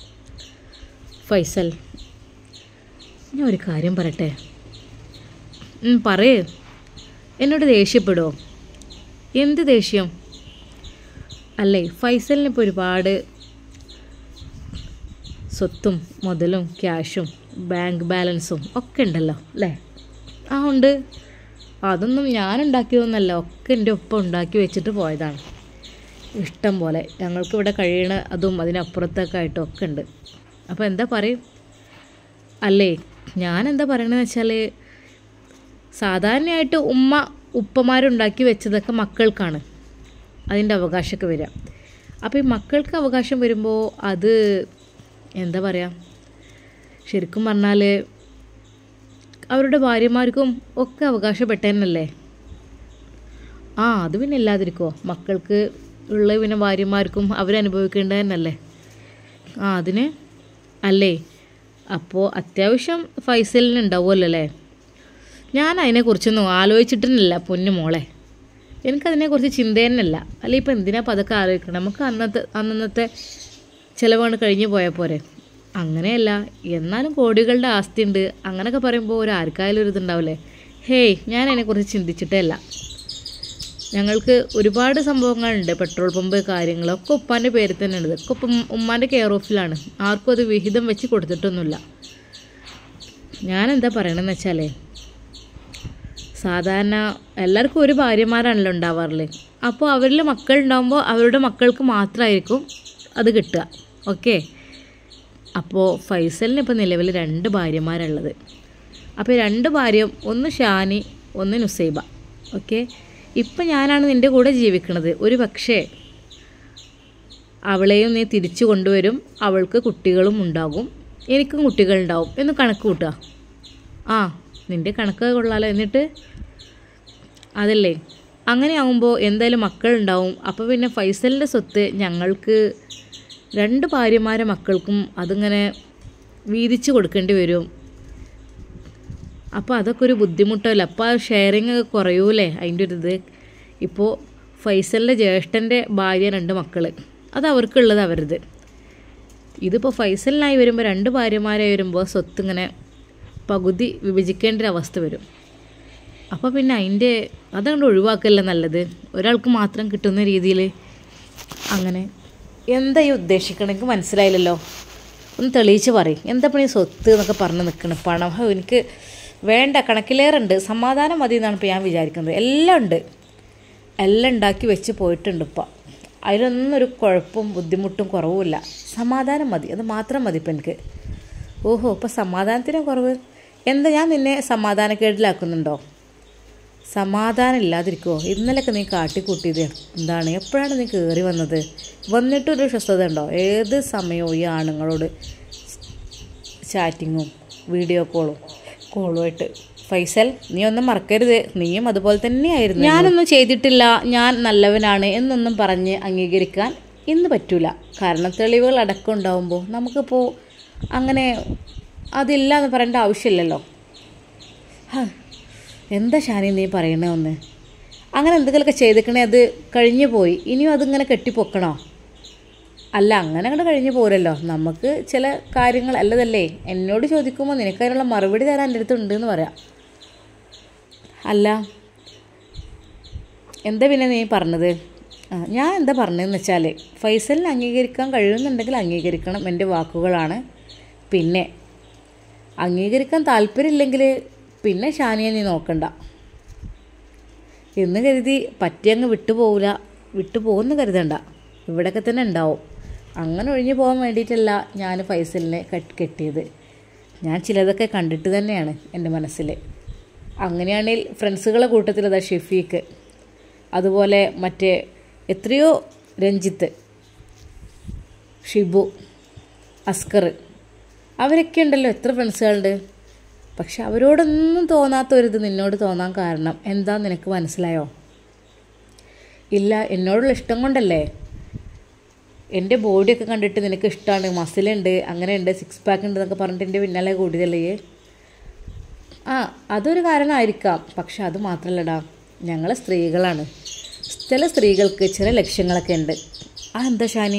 ഫൈസൽ ഞാൻ ഒരു കാര്യം പറയട്ടെ ഉം, പറയ് എന്നോട് ദേഷ്യപ്പെടുമോ എന്ത് ദേഷ്യം അല്ലേ ഫൈസലിന് ഇപ്പോൾ ഒരുപാട് സ്വത്തും മുതലും ക്യാഷും ബാങ്ക് ബാലൻസും ഒക്കെ ഉണ്ടല്ലോ അല്ലേ ആ ഉണ്ട് അതൊന്നും ഞാൻ ഉണ്ടാക്കിയതൊന്നല്ല ഒക്കെ എൻ്റെ ഒപ്പം ഉണ്ടാക്കി വെച്ചിട്ട് പോയതാണ് ഇഷ്ടം പോലെ ഞങ്ങൾക്ക് ഇവിടെ കഴിയണ അതും അതിനപ്പുറത്തൊക്കെ ആയിട്ടും ഒക്കെ ഉണ്ട് അപ്പോൾ എന്താ പറയും അല്ലേ ഞാൻ എന്താ പറയണതെന്ന് വെച്ചാൽ സാധാരണയായിട്ട് ഉമ്മ ഉപ്പമാരുണ്ടാക്കി വെച്ചതൊക്കെ മക്കൾക്കാണ് അതിൻ്റെ അവകാശമൊക്കെ വരിക അപ്പോൾ ഈ മക്കൾക്ക് അവകാശം വരുമ്പോൾ അത് എന്താ പറയുക ശരിക്കും പറഞ്ഞാൽ അവരുടെ ഭാര്യമാർക്കും ഒക്കെ അവകാശപ്പെട്ടതന്നല്ലേ ആ അത് പിന്നെ ഇല്ലാതിരിക്കുമോ മക്കൾക്ക് ഉള്ള പിന്നെ ഭാര്യമാർക്കും അവരനുഭവിക്കേണ്ടത് തന്നെയല്ലേ ആ അതിന് അല്ലേ അപ്പോൾ അത്യാവശ്യം ഫൈസലിന് ഉണ്ടാവുമല്ലോ അല്ലേ ഞാൻ അതിനെക്കുറിച്ചൊന്നും ആലോചിച്ചിട്ടൊന്നുമില്ല പൊന്നു മോളെ എനിക്കതിനെക്കുറിച്ച് ചിന്ത തന്നെയല്ല അല്ല ഇപ്പം എന്തിനാ അപ്പം അതൊക്കെ ആലോചിക്കണം നമുക്ക് അന്നത്തെ അന്നന്നത്തെ ചിലവാണ് കഴിഞ്ഞു പോയാൽ പോരെ അങ്ങനെയല്ല എന്നാലും കോടികളുടെ ആസ്തി ഉണ്ട് അങ്ങനെയൊക്കെ പറയുമ്പോൾ ഒരു ആർക്കായാലും ഒരു ഇതുണ്ടാവില്ലേ ഹേയ് ഞാൻ അതിനെക്കുറിച്ച് ചിന്തിച്ചിട്ടേ അല്ല ഞങ്ങൾക്ക് ഒരുപാട് സംഭവങ്ങളുണ്ട് പെട്രോൾ പമ്പ് കാര്യങ്ങളൊക്കെ ഉപ്പാൻ്റെ പേരിൽ തന്നെ ഉണ്ട് ഇതൊക്കെ ഉപ്പം ഉമ്മാൻ്റെ കെയർ ഓഫിലാണ് ആർക്കും അത് വിഹിതം വെച്ച് കൊടുത്തിട്ടൊന്നുമില്ല ഞാനെന്താ പറയണമെന്ന് വെച്ചാലേ സാധാരണ എല്ലാവർക്കും ഒരു ഭാര്യമാരാണല്ലോ ഉണ്ടാവാറില്ലേ അപ്പോൾ അവരിൽ മക്കൾ ഉണ്ടാകുമ്പോൾ അവരുടെ മക്കൾക്ക് മാത്രമായിരിക്കും അത് കിട്ടുക ഓക്കെ അപ്പോൾ ഫൈസലിന് ഇപ്പോൾ നിലവിൽ രണ്ട് ഭാര്യമാരുള്ളത് അപ്പോൾ ഈ രണ്ട് ഭാര്യയും ഒന്ന് ഷാനി ഒന്ന് നുസൈബ ഓക്കെ ഇപ്പം ഞാനാണ് നിൻ്റെ കൂടെ ജീവിക്കുന്നത് ഒരു പക്ഷേ അവളെയും നീ തിരിച്ചു കൊണ്ടുവരും അവൾക്ക് കുട്ടികളും ഉണ്ടാകും എനിക്കും കുട്ടികളുണ്ടാവും എന്ന് കണക്ക് കൂട്ടുക ആ നിൻ്റെ കണക്ക് കൊള്ളാലോ എന്നിട്ട് അതല്ലേ അങ്ങനെ ആകുമ്പോൾ എന്തായാലും മക്കളുണ്ടാവും അപ്പോൾ പിന്നെ ഫൈസലിൻ്റെ സ്വത്ത് ഞങ്ങൾക്ക് രണ്ട് ഭാര്യമാരെ മക്കൾക്കും അതിങ്ങനെ വീതിച്ച് കൊടുക്കേണ്ടി വരും അപ്പോൾ അതൊക്കെ ഒരു ബുദ്ധിമുട്ടല്ല അപ്പോൾ ആ ഷെയറിങ് ഒക്കെ കുറയൂലേ അതിൻ്റെ ഒരു ഇത് ഇപ്പോൾ ഫൈസലിൻ്റെ ജ്യേഷ്ഠൻ്റെ ഭാര്യ രണ്ട് മക്കൾ അത് അവർക്കുള്ളത് അവരത് ഇതിപ്പോൾ ഫൈസലിനായി വരുമ്പോൾ രണ്ട് ഭാര്യമാരായി വരുമ്പോൾ സ്വത്ത് ഇങ്ങനെ പകുതി വിഭജിക്കേണ്ട ഒരു അവസ്ഥ വരും അപ്പോൾ പിന്നെ അതിൻ്റെ അതങ്ങോട്ട് ഒഴിവാക്കല്ല നല്ലത് ഒരാൾക്ക് മാത്രം കിട്ടുന്ന രീതിയിൽ അങ്ങനെ എന്താ ഈ ഉദ്ദേശിക്കണമെങ്കിൽ മനസ്സിലായില്ലല്ലോ ഒന്ന് തെളിയിച്ച് പറയും എന്താ പണി സ്വത്ത് എന്നൊക്കെ പറഞ്ഞ് നിൽക്കണം പണം ഹോ, എനിക്ക് വേണ്ട കണക്കിലേറുണ്ട് സമാധാനം മതി എന്നാണ് ഇപ്പോൾ ഞാൻ വിചാരിക്കുന്നത് എല്ലാം ഉണ്ട് എല്ലാം ഉണ്ടാക്കി വെച്ച് പോയിട്ടുണ്ട് ഇപ്പം അതിലൊന്നും ഒരു കുഴപ്പവും ബുദ്ധിമുട്ടും കുറവുമില്ല സമാധാനം മതി അത് മാത്രം മതി ഇപ്പം എനിക്ക് ഓഹോ ഇപ്പം സമാധാനത്തിന് കുറവ് എന്താ ഞാൻ നിന്നെ സമാധാനക്കേടിലാക്കുന്നുണ്ടോ സമാധാനം ഇല്ലാതിരിക്കുമോ ഇന്നലെയൊക്കെ നീ കാട്ടിക്കൂട്ടിയത് എന്താണ് എപ്പോഴാണ് നീ കയറി വന്നത് വന്നിട്ടൊരു സ്വസ്ഥത ഉണ്ടോ ഏത് സമയവും ഈ ആണുങ്ങളോട് ചാറ്റിങ്ങും വീഡിയോ കോളും കോളുമായിട്ട് ഫൈസൽ നീ ഒന്നും മറക്കരുത് നീയും അതുപോലെ തന്നെയായിരുന്നു ഞാനൊന്നും ചെയ്തിട്ടില്ല ഞാൻ നല്ലവനാണ് എന്നൊന്നും പറഞ്ഞ് അംഗീകരിക്കാൻ ഇന്ന് പറ്റൂല കാരണം തെളിവുകൾ അടക്കം ഉണ്ടാവുമ്പോൾ നമുക്കിപ്പോൾ അങ്ങനെ അതില്ല എന്ന് പറയേണ്ട ആവശ്യമില്ലല്ലോ ഹാ, എന്താ ഷാനി നീ പറയണേ ഒന്ന് അങ്ങനെ എന്തെങ്കിലുമൊക്കെ ചെയ്തിക്കണേ അത് കഴിഞ്ഞു പോയി ഇനിയും അതിങ്ങനെ കെട്ടിപ്പൊക്കണോ അല്ല അങ്ങനെ അങ്ങോട്ട് കഴിഞ്ഞു പോരല്ലോ നമുക്ക് ചില കാര്യങ്ങൾ അല്ലതല്ലേ എന്നോട് ചോദിക്കുമ്പോൾ നിനക്കതിനുള്ള മറുപടി തരാൻ എൻ്റെ അടുത്ത് ഉണ്ടെന്ന് പറയാം അല്ല എന്താ പിന്നെ നീ പറഞ്ഞത് ആ, ഞാൻ എന്താ പറഞ്ഞതെന്ന് വെച്ചാൽ ഫൈസലിനെ അംഗീകരിക്കാൻ കഴിയുന്നുണ്ടെങ്കിൽ അംഗീകരിക്കണം എൻ്റെ വാക്കുകളാണ് പിന്നെ അംഗീകരിക്കാൻ താല്പര്യമില്ലെങ്കിൽ പിന്നെ ഷാനിയെ നീ നോക്കണ്ട എന്ന് കരുതി പറ്റിയങ്ങ് വിട്ടുപോകില്ല വിട്ടുപോകുന്നു കരുതണ്ട ഇവിടെയൊക്കെ തന്നെ ഉണ്ടാവും അങ്ങനെ ഒഴിഞ്ഞു പോകാൻ വേണ്ടിയിട്ടല്ല ഞാൻ ഫൈസലിനെ കെട്ട് കെട്ടിയത് ഞാൻ ചിലതൊക്കെ കണ്ടിട്ട് തന്നെയാണ് എൻ്റെ മനസ്സിൽ അങ്ങനെയാണെങ്കിൽ ഫ്രണ്ട്സുകളെ കൂട്ടത്തിൽ അതാ ഷെഫീക്ക് അതുപോലെ മറ്റേ എത്രയോ രഞ്ജിത്ത് ഷിബു അസ്കർ അവരൊക്കെ ഉണ്ടല്ലോ എത്ര ഫ്രണ്ട്സുകളുണ്ട് പക്ഷെ അവരോടൊന്നും തോന്നാത്ത ഒരിത് നിന്നോട് തോന്നാൻ കാരണം എന്താ നിനക്ക് മനസ്സിലായോ ഇല്ല എന്നോടുള്ള ഇഷ്ടം കൊണ്ടല്ലേ എൻ്റെ ബോഡിയൊക്കെ കണ്ടിട്ട് നിനക്ക് ഇഷ്ടമാണ് മസിലുണ്ട് അങ്ങനെയുണ്ട് സിക്സ് പാക്ക് ഉണ്ട് എന്നൊക്കെ പറഞ്ഞിട്ട് എൻ്റെ പിന്നാലെ കൂടിയതല്ലേ ഈ? ആ അതൊരു കാരണമായിരിക്കാം പക്ഷെ അത് മാത്രമല്ലടാ ഞങ്ങൾ സ്ത്രീകളാണ് ചില സ്ത്രീകൾക്ക് ചില ലക്ഷ്യങ്ങളൊക്കെ ഉണ്ട് ആ എന്താ ഷാനി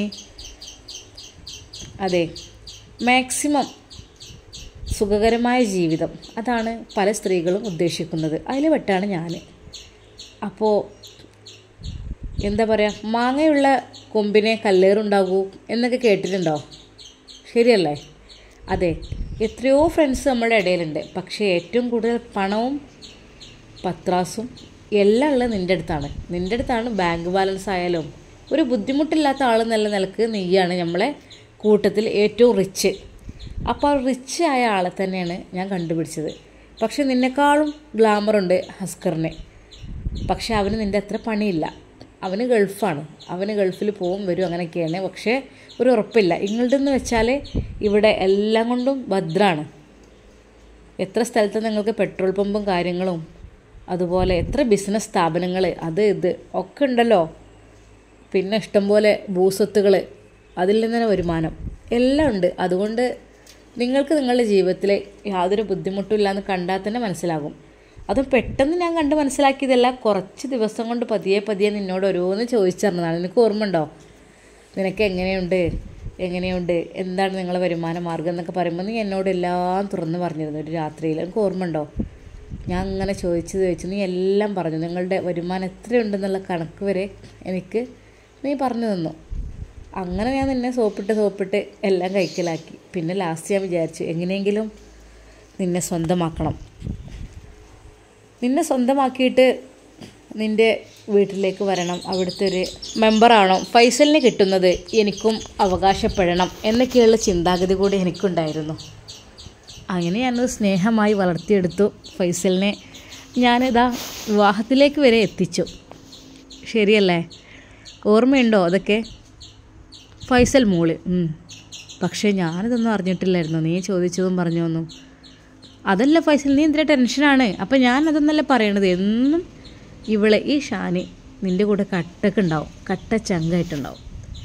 അതെ മാക്സിമം സുഖകരമായ ജീവിതം അതാണ് പല സ്ത്രീകളും ഉദ്ദേശിക്കുന്നത് അതിൽ പെട്ടാണ് ഞാൻ അപ്പോൾ എന്താ പറയുക മാങ്ങയുള്ള കൊമ്പിനെ കല്ലേറുണ്ടാകൂ എന്നൊക്കെ കേട്ടിട്ടുണ്ടോ ശരിയല്ലേ അതെ എത്രയോ ഫ്രണ്ട്സ് നമ്മുടെ ഇടയിലുണ്ട് പക്ഷേ ഏറ്റവും കൂടുതൽ പണവും പത്രാസും എല്ലാം ഉള്ളത് നിൻ്റെ അടുത്താണ് നിൻ്റെ അടുത്താണ് ബാങ്ക് ബാലൻസ് ആയാലും ഒരു ബുദ്ധിമുട്ടില്ലാത്ത ആൾ എന്നുള്ള നിലക്ക് നീയാണ് നമ്മളെ കൂട്ടത്തിൽ ഏറ്റവും റിച്ച് അപ്പോൾ ആ റിച്ച് ആയ ആളെ തന്നെയാണ് ഞാൻ കണ്ടുപിടിച്ചത് പക്ഷെ നിന്നെക്കാളും ഗ്ലാമറുണ്ട് ഹസ്കറിന് പക്ഷെ അവന് നിൻ്റെ അത്ര പണിയില്ല അവന് ഗൾഫാണ് അവന് ഗൾഫിൽ പോവും വരും അങ്ങനെയൊക്കെയാണ് പക്ഷേ ഒരു ഉറപ്പില്ല ഇങ്ങളുടെ എന്ന് വെച്ചാൽ ഇവിടെ എല്ലാം കൊണ്ടും ഭദ്രാണ് എത്ര സ്ഥലത്ത് നിങ്ങൾക്ക് പെട്രോൾ പമ്പും കാര്യങ്ങളും അതുപോലെ എത്ര ബിസിനസ് സ്ഥാപനങ്ങൾ അത് ഇത് ഒക്കെ ഉണ്ടല്ലോ പിന്നെ ഇഷ്ടംപോലെ ഭൂസ്വത്തുകൾ അതിൽ നിന്ന് തന്നെ വരുമാനം എല്ലാം ഉണ്ട് അതുകൊണ്ട് നിങ്ങൾക്ക് നിങ്ങളുടെ ജീവിതത്തിൽ യാതൊരു ബുദ്ധിമുട്ടും ഇല്ലാന്ന് കണ്ടാൽ തന്നെ മനസ്സിലാകും അതും പെട്ടെന്ന് ഞാൻ കണ്ട് മനസ്സിലാക്കിയതല്ല കുറച്ച് ദിവസം കൊണ്ട് പതിയെ പതിയെ നിന്നോട് ഓരോന്ന് ചോദിച്ചറിഞ്ഞതാണ് നിനക്ക് ഓർമ്മയുണ്ടോ നിനക്ക് എങ്ങനെയുണ്ട് എങ്ങനെയുണ്ട് എന്താണ് നിങ്ങളെ വരുമാന മാർഗം എന്നൊക്കെ പറയുമ്പോൾ നീ എന്നോട് എല്ലാം തുറന്ന് പറഞ്ഞിരുന്നു ഒരു രാത്രിയിൽ എനിക്ക് ഓർമ്മയുണ്ടോ ഞാൻ അങ്ങനെ ചോദിച്ചു ചോദിച്ചു നീ എല്ലാം പറഞ്ഞു നിങ്ങളുടെ വരുമാനം എത്രയുണ്ടെന്നുള്ള കണക്ക് വരെ എനിക്ക് നീ പറഞ്ഞു തന്നു അങ്ങനെ ഞാൻ നിന്നെ സോപ്പിട്ട് സോപ്പിട്ട് എല്ലാം കൈക്കലാക്കി പിന്നെ ലാസ്റ്റ് ഞാൻ വിചാരിച്ചു എങ്ങനെയെങ്കിലും നിന്നെ സ്വന്തമാക്കണം നിന്നെ സ്വന്തമാക്കിയിട്ട് നിൻ്റെ വീട്ടിലേക്ക് വരണം അവിടുത്തെ ഒരു മെമ്പറാണോ ഫൈസലിന് കിട്ടുന്നത് എനിക്കും അവകാശപ്പെടണം എന്നൊക്കെയുള്ള ചിന്താഗതി കൂടി എനിക്കുണ്ടായിരുന്നു അങ്ങനെ ഞാനത് സ്നേഹമായി വളർത്തിയെടുത്തു ഫൈസലിനെ ഞാനിതാ വിവാഹത്തിലേക്ക് വരെ എത്തിച്ചു ശരിയല്ലേ ഓർമ്മയുണ്ടോ അതൊക്കെ ഫൈസൽ മോള് ഉം. പക്ഷേ ഞാനിതൊന്നും അറിഞ്ഞിട്ടില്ലായിരുന്നു നീ ചോദിച്ചതും പറഞ്ഞൊന്നും അതല്ല ഫൈസൽ നീ എന്തിനാ ടെൻഷനാണ് അപ്പം ഞാൻ അതൊന്നല്ല പറയണത് എന്നും ഇവളെ ഈ ഷാനി നിൻ്റെ കൂടെ കട്ടൊക്കെ ഉണ്ടാവും കട്ട ചങ്കായിട്ടുണ്ടാവും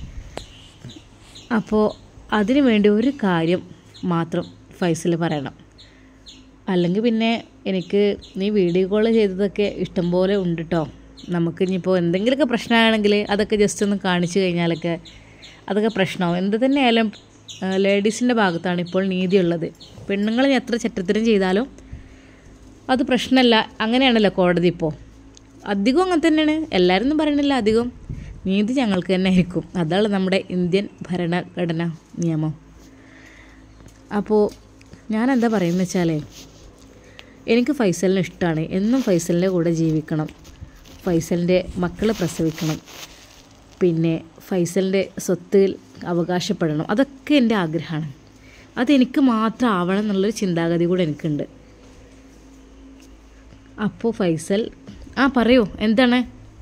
അപ്പോൾ അതിനു വേണ്ടി ഒരു കാര്യം മാത്രം ഫൈസൽ പറയണം അല്ലെങ്കിൽ പിന്നെ എനിക്ക് നീ വീഡിയോ കോൾ ചെയ്തതൊക്കെ ഇഷ്ടംപോലെ ഉണ്ട് കേട്ടോ നമുക്ക് ഇനിയിപ്പോൾ എന്തെങ്കിലുമൊക്കെ പ്രശ്നമാണെങ്കിൽ അതൊക്കെ ജസ്റ്റ് ഒന്ന് കാണിച്ചു കഴിഞ്ഞാലൊക്കെ അതൊക്കെ പ്രശ്നമാവും എന്ത് തന്നെയായാലും ലേഡീസിൻ്റെ ഭാഗത്താണ് ഇപ്പോൾ നീതിയുള്ളത് പെണ്ണുങ്ങൾ ഇനി എത്ര ചറ്റത്തരം ചെയ്താലും അത് പ്രശ്നമല്ല അങ്ങനെയാണല്ലോ കോടതി ഇപ്പോൾ അധികം അങ്ങനെ തന്നെയാണ് എല്ലാവരും ഒന്നും പറയണില്ല അധികം നീതി ഞങ്ങൾക്ക് തന്നെ ആയിരിക്കും അതാണ് നമ്മുടെ ഇന്ത്യൻ ഭരണഘടന നിയമം അപ്പോൾ ഞാൻ എന്താ പറയുന്നത് വെച്ചാലേ എനിക്ക് ഫൈസലിനെ ഇഷ്ടമാണ് എന്നും ഫൈസലിൻ്റെ കൂടെ ജീവിക്കണം ഫൈസലിൻ്റെ മക്കളെ പ്രസവിക്കണം പിന്നെ ഫൈസലിൻ്റെ സ്വത്തിൽ അവകാശപ്പെടണം അതൊക്കെ എൻ്റെ ആഗ്രഹമാണ് അതെനിക്ക് മാത്രം ആവണം എന്നുള്ളൊരു ചിന്താഗതി കൂടെ എനിക്കുണ്ട് അപ്പോൾ ഫൈസൽ ആ പറയൂ എന്താണ്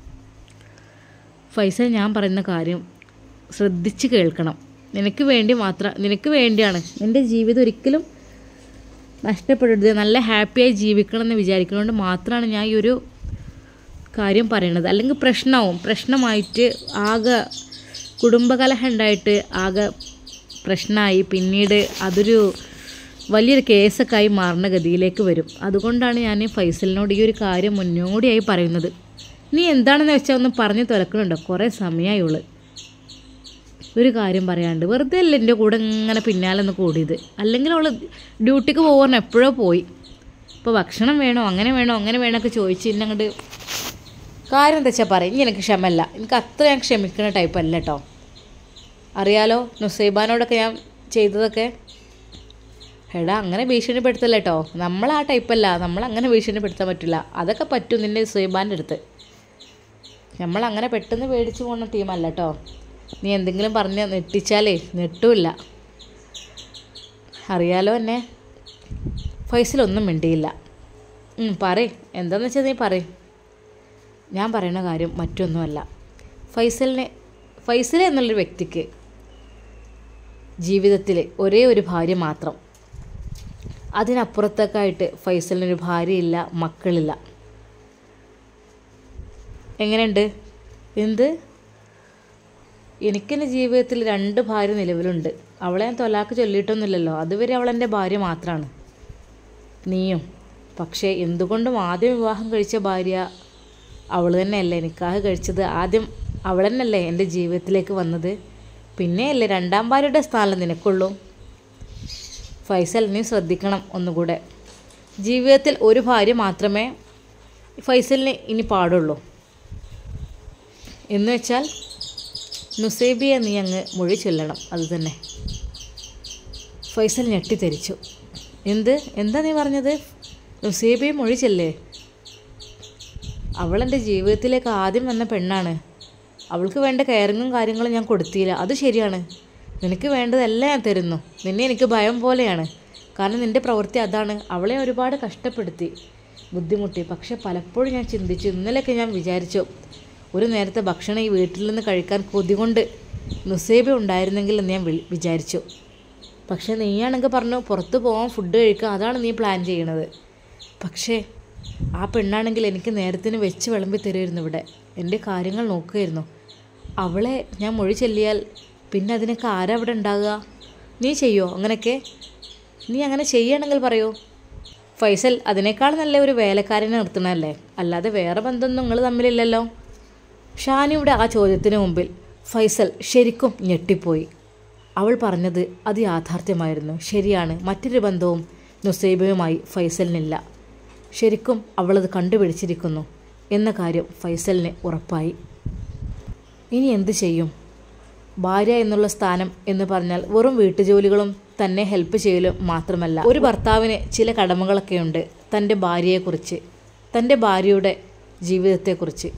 ഫൈസൽ ഞാൻ പറയുന്ന കാര്യം ശ്രദ്ധിച്ച് കേൾക്കണം നിനക്ക് വേണ്ടി മാത്രം നിനക്ക് വേണ്ടിയാണ് നിൻ്റെ ജീവിതം ഒരിക്കലും നഷ്ടപ്പെടരുത് നല്ല ഹാപ്പിയായി ജീവിക്കണം എന്ന് വിചാരിക്കുന്നതുകൊണ്ട് മാത്രമാണ് ഞാൻ ഈ ഒരു കാര്യം പറയണത് അല്ലെങ്കിൽ പ്രശ്നമാവും പ്രശ്നമായിട്ട് ആകെ കുടുംബകലഹം ഉണ്ടായിട്ട് ആകെ പ്രശ്നമായി പിന്നീട് അതൊരു വലിയൊരു കേസൊക്കെ ആയി മാറുന്ന ഗതിയിലേക്ക് വരും അതുകൊണ്ടാണ് ഞാൻ ഫൈസലിനോട് ഈ ഒരു കാര്യം മുന്നോടിയായി പറയുന്നത് നീ എന്താണെന്ന് വെച്ചാൽ ഒന്ന് പറഞ്ഞു തുറക്കണുണ്ടോ കുറേ സമയമായുള്ളു ഒരു കാര്യം പറയാണ്ട് വെറുതെ അല്ല എൻ്റെ കൂടെ ഇങ്ങനെ പിന്നാലെ ഒന്ന് കൂടിയത് അല്ലെങ്കിൽ അവൾ ഡ്യൂട്ടിക്ക് പോകാൻ എപ്പോഴോ പോയി ഇപ്പോൾ ഭക്ഷണം വേണോ അങ്ങനെ വേണോ അങ്ങനെ വേണോ ഒക്കെ ചോദിച്ച് ഇന്നെ അങ്ങോട്ട് കാര്യം എന്താ വെച്ചാൽ പറയും ഇനി എനിക്ക് ക്ഷമല്ല എനിക്ക് അത്ര ഞാൻ ക്ഷമിക്കുന്ന ടൈപ്പ് അല്ല കേട്ടോ അറിയാലോ നുസൈബാനോടൊക്കെ ഞാൻ ചെയ്തതൊക്കെ എടാ അങ്ങനെ ഭീഷണിപ്പെടുത്തല്ല കേട്ടോ നമ്മൾ ആ ടൈപ്പല്ല നമ്മൾ അങ്ങനെ ഭീഷണിപ്പെടുത്താൻ പറ്റില്ല അതൊക്കെ പറ്റും നിൻ്റെ സുൈബാൻ്റെ അടുത്ത് നമ്മൾ അങ്ങനെ പെട്ടെന്ന് പേടിച്ചു പോകുന്ന ടീമല്ല കേട്ടോ നീ എന്തെങ്കിലും പറഞ്ഞ് നെട്ടിച്ചാലേ നെട്ടുമില്ല അറിയാലോ എന്നെ ഫൈസലൊന്നും മിണ്ടിയില്ല ഉം, പറയ് എന്താന്ന് വെച്ചാൽ നീ പറയ് ഞാൻ പറയുന്ന കാര്യം മറ്റൊന്നുമല്ല ഫൈസലിനെ ഫൈസൽ എന്നുള്ളൊരു വ്യക്തിക്ക് ജീവിതത്തിൽ ഒരേ ഒരു ഭാര്യ മാത്രം അതിനപ്പുറത്തേക്കായിട്ട് ഫൈസലിനൊരു ഭാര്യയില്ല മക്കളില്ല എങ്ങനെയുണ്ട് എന്ത് എനിക്കെൻ്റെ ജീവിതത്തിൽ രണ്ട് ഭാര്യ നിലവിലുണ്ട് അവളെ ഞാൻ തൊലാക്ക് ചൊല്ലിയിട്ടൊന്നുമില്ലല്ലോ അതുവരെ അവളെൻ്റെ ഭാര്യ മാത്രമാണ് നീയും പക്ഷേ എന്തുകൊണ്ടും ആദ്യം വിവാഹം കഴിച്ച ഭാര്യ അവൾ തന്നെയല്ലേ നിക്കാഹ് കഴിച്ചത് ആദ്യം അവൾ തന്നെയല്ലേ എൻ്റെ ജീവിതത്തിലേക്ക് വന്നത് പിന്നെയല്ലേ രണ്ടാം ഭാര്യയുടെ സ്ഥാനം നിനക്കുള്ളൂ ഫൈസൽ നീ ശ്രദ്ധിക്കണം ഒന്നുകൂടെ ജീവിതത്തിൽ ഒരു ഭാര്യ മാത്രമേ ഫൈസലിന് ഇനി പാടുള്ളൂ എന്ന് വെച്ചാൽ നുസൈബിയെ നീ അങ്ങ് മൊഴി ചൊല്ലണം അത് തന്നെ ഫൈസൽ ഞെട്ടിത്തെരിച്ചു എന്ത് എന്താ നീ പറഞ്ഞത് നുസൈബിയെ മൊഴി ചെല്ലേ അവളെൻ്റെ ജീവിതത്തിലേക്ക് ആദ്യം വന്ന പെണ്ണാണ് അവൾക്ക് വേണ്ട കെയറിങ്ങും കാര്യങ്ങളും ഞാൻ കൊടുത്തില്ല അത് ശരിയാണ് നിനക്ക് വേണ്ടതെല്ലാം ഞാൻ തരുന്നു നിന്നെ എനിക്ക് ഭയം പോലെയാണ് കാരണം നിൻ്റെ പ്രവൃത്തി അതാണ് അവളെ ഒരുപാട് കഷ്ടപ്പെടുത്തി ബുദ്ധിമുട്ടി പക്ഷെ പലപ്പോഴും ഞാൻ ചിന്തിച്ചു ഇന്നലെയൊക്കെ ഞാൻ വിചാരിച്ചു ഒരു നേരത്തെ ഭക്ഷണം ഈ വീട്ടിൽ നിന്ന് കഴിക്കാൻ കൊതി കൊണ്ട് നുസേബ ഉണ്ടായിരുന്നെങ്കിൽ എന്ന് ഞാൻ വിളി- വിചാരിച്ചു പക്ഷേ നീയാണെങ്കിൽ പറഞ്ഞു പുറത്ത് പോകാൻ ഫുഡ് കഴിക്കുക അതാണ് നീ പ്ലാൻ ചെയ്യണത് പക്ഷേ ആ പെണ്ണാണെങ്കിൽ എനിക്ക് നേരത്തിന് വെച്ച് വിളമ്പി തരുമായിരുന്നു ഇവിടെ എൻ്റെ കാര്യങ്ങൾ നോക്കുമായിരുന്നു അവളെ ഞാൻ മൊഴി ചെല്ലിയാൽ പിന്നെ അതിനൊക്കെ ആരാ അവിടെ ഉണ്ടാകുക നീ ചെയ്യോ അങ്ങനെയൊക്കെ നീ അങ്ങനെ ചെയ്യണമെങ്കിൽ പറയൂ ഫൈസൽ അതിനേക്കാൾ നല്ല ഒരു വേലക്കാരനെ നിർത്തണമല്ലേ അല്ലാതെ വേറെ ബന്ധമൊന്നും നിങ്ങൾ തമ്മിലില്ലല്ലോ ഷാനിയുടെ ആ ചോദ്യത്തിന് മുമ്പിൽ ഫൈസൽ ശരിക്കും ഞെട്ടിപ്പോയി അവൾ പറഞ്ഞത് അത് യാഥാർത്ഥ്യമായിരുന്നു ശരിയാണ് മറ്റൊരു ബന്ധവും നുസൈബയുമായി ഫൈസലിനില്ല ശരിക്കും അവളത് കണ്ടുപിടിച്ചിരിക്കുന്നു എന്ന കാര്യം ഫൈസലിന് ഉറപ്പായി ഇനി എന്ത് ചെയ്യും ഭാര്യ എന്നുള്ള സ്ഥാനം എന്ന് പറഞ്ഞാൽ വെറും വീട്ടുജോലികളും തന്നെ ഹെൽപ്പ് ചെയ്യലും മാത്രമല്ല ഒരു ഭർത്താവിന് ചില കടമകളൊക്കെയുണ്ട് തൻ്റെ ഭാര്യയെക്കുറിച്ച് തൻ്റെ ഭാര്യയുടെ ജീവിതത്തെക്കുറിച്ച്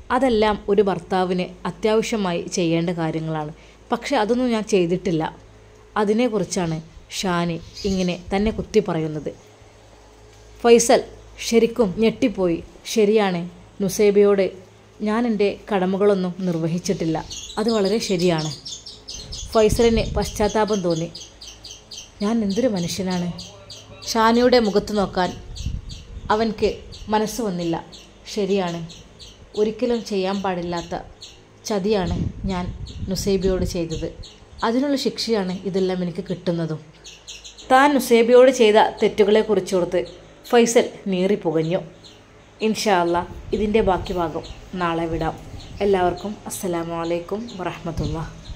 അതെല്ലാം ഒരു ഭർത്താവിന് അത്യാവശ്യമായി ചെയ്യേണ്ട കാര്യങ്ങളാണ് പക്ഷെ അതൊന്നും ഞാൻ ചെയ്തിട്ടില്ല അതിനെക്കുറിച്ചാണ് ഷാനി ഇങ്ങനെ തന്നെ കുത്തി പറയുന്നത് ഫൈസൽ ശരിക്കും ഞെട്ടിപ്പോയി ശരിയാണ് നുസൈബയോട് ഞാൻ എൻ്റെ കടമകളൊന്നും നിർവഹിച്ചിട്ടില്ല അത് വളരെ ശരിയാണ് ഫൈസലിന് പശ്ചാത്താപം തോന്നി ഞാൻ എന്തൊരു മനുഷ്യനാണ് ഷാനിയുടെ മുഖത്ത് നോക്കാൻ അവൻക്ക് മനസ്സ് വന്നില്ല ശരിയാണ് ഒരിക്കലും ചെയ്യാൻ പാടില്ലാത്ത ചതിയാണ് ഞാൻ നുസൈബിയോട് ചെയ്തത് അതിനുള്ള ശിക്ഷയാണ് ഇതെല്ലാം എനിക്ക് കിട്ടുന്നതും താൻ നുസൈബിയോട് ചെയ്ത തെറ്റുകളെക്കുറിച്ചോർത്ത് ഫൈസൽ നീറിപ്പുകഞ്ഞു ഇൻഷാ അല്ലാ ഇതിൻ്റെ ബാക്കി ഭാഗം നാളെ വിടാം എല്ലാവർക്കും അസ്സലാമു അലൈക്കും വറഹ്മത്തുള്ളാഹി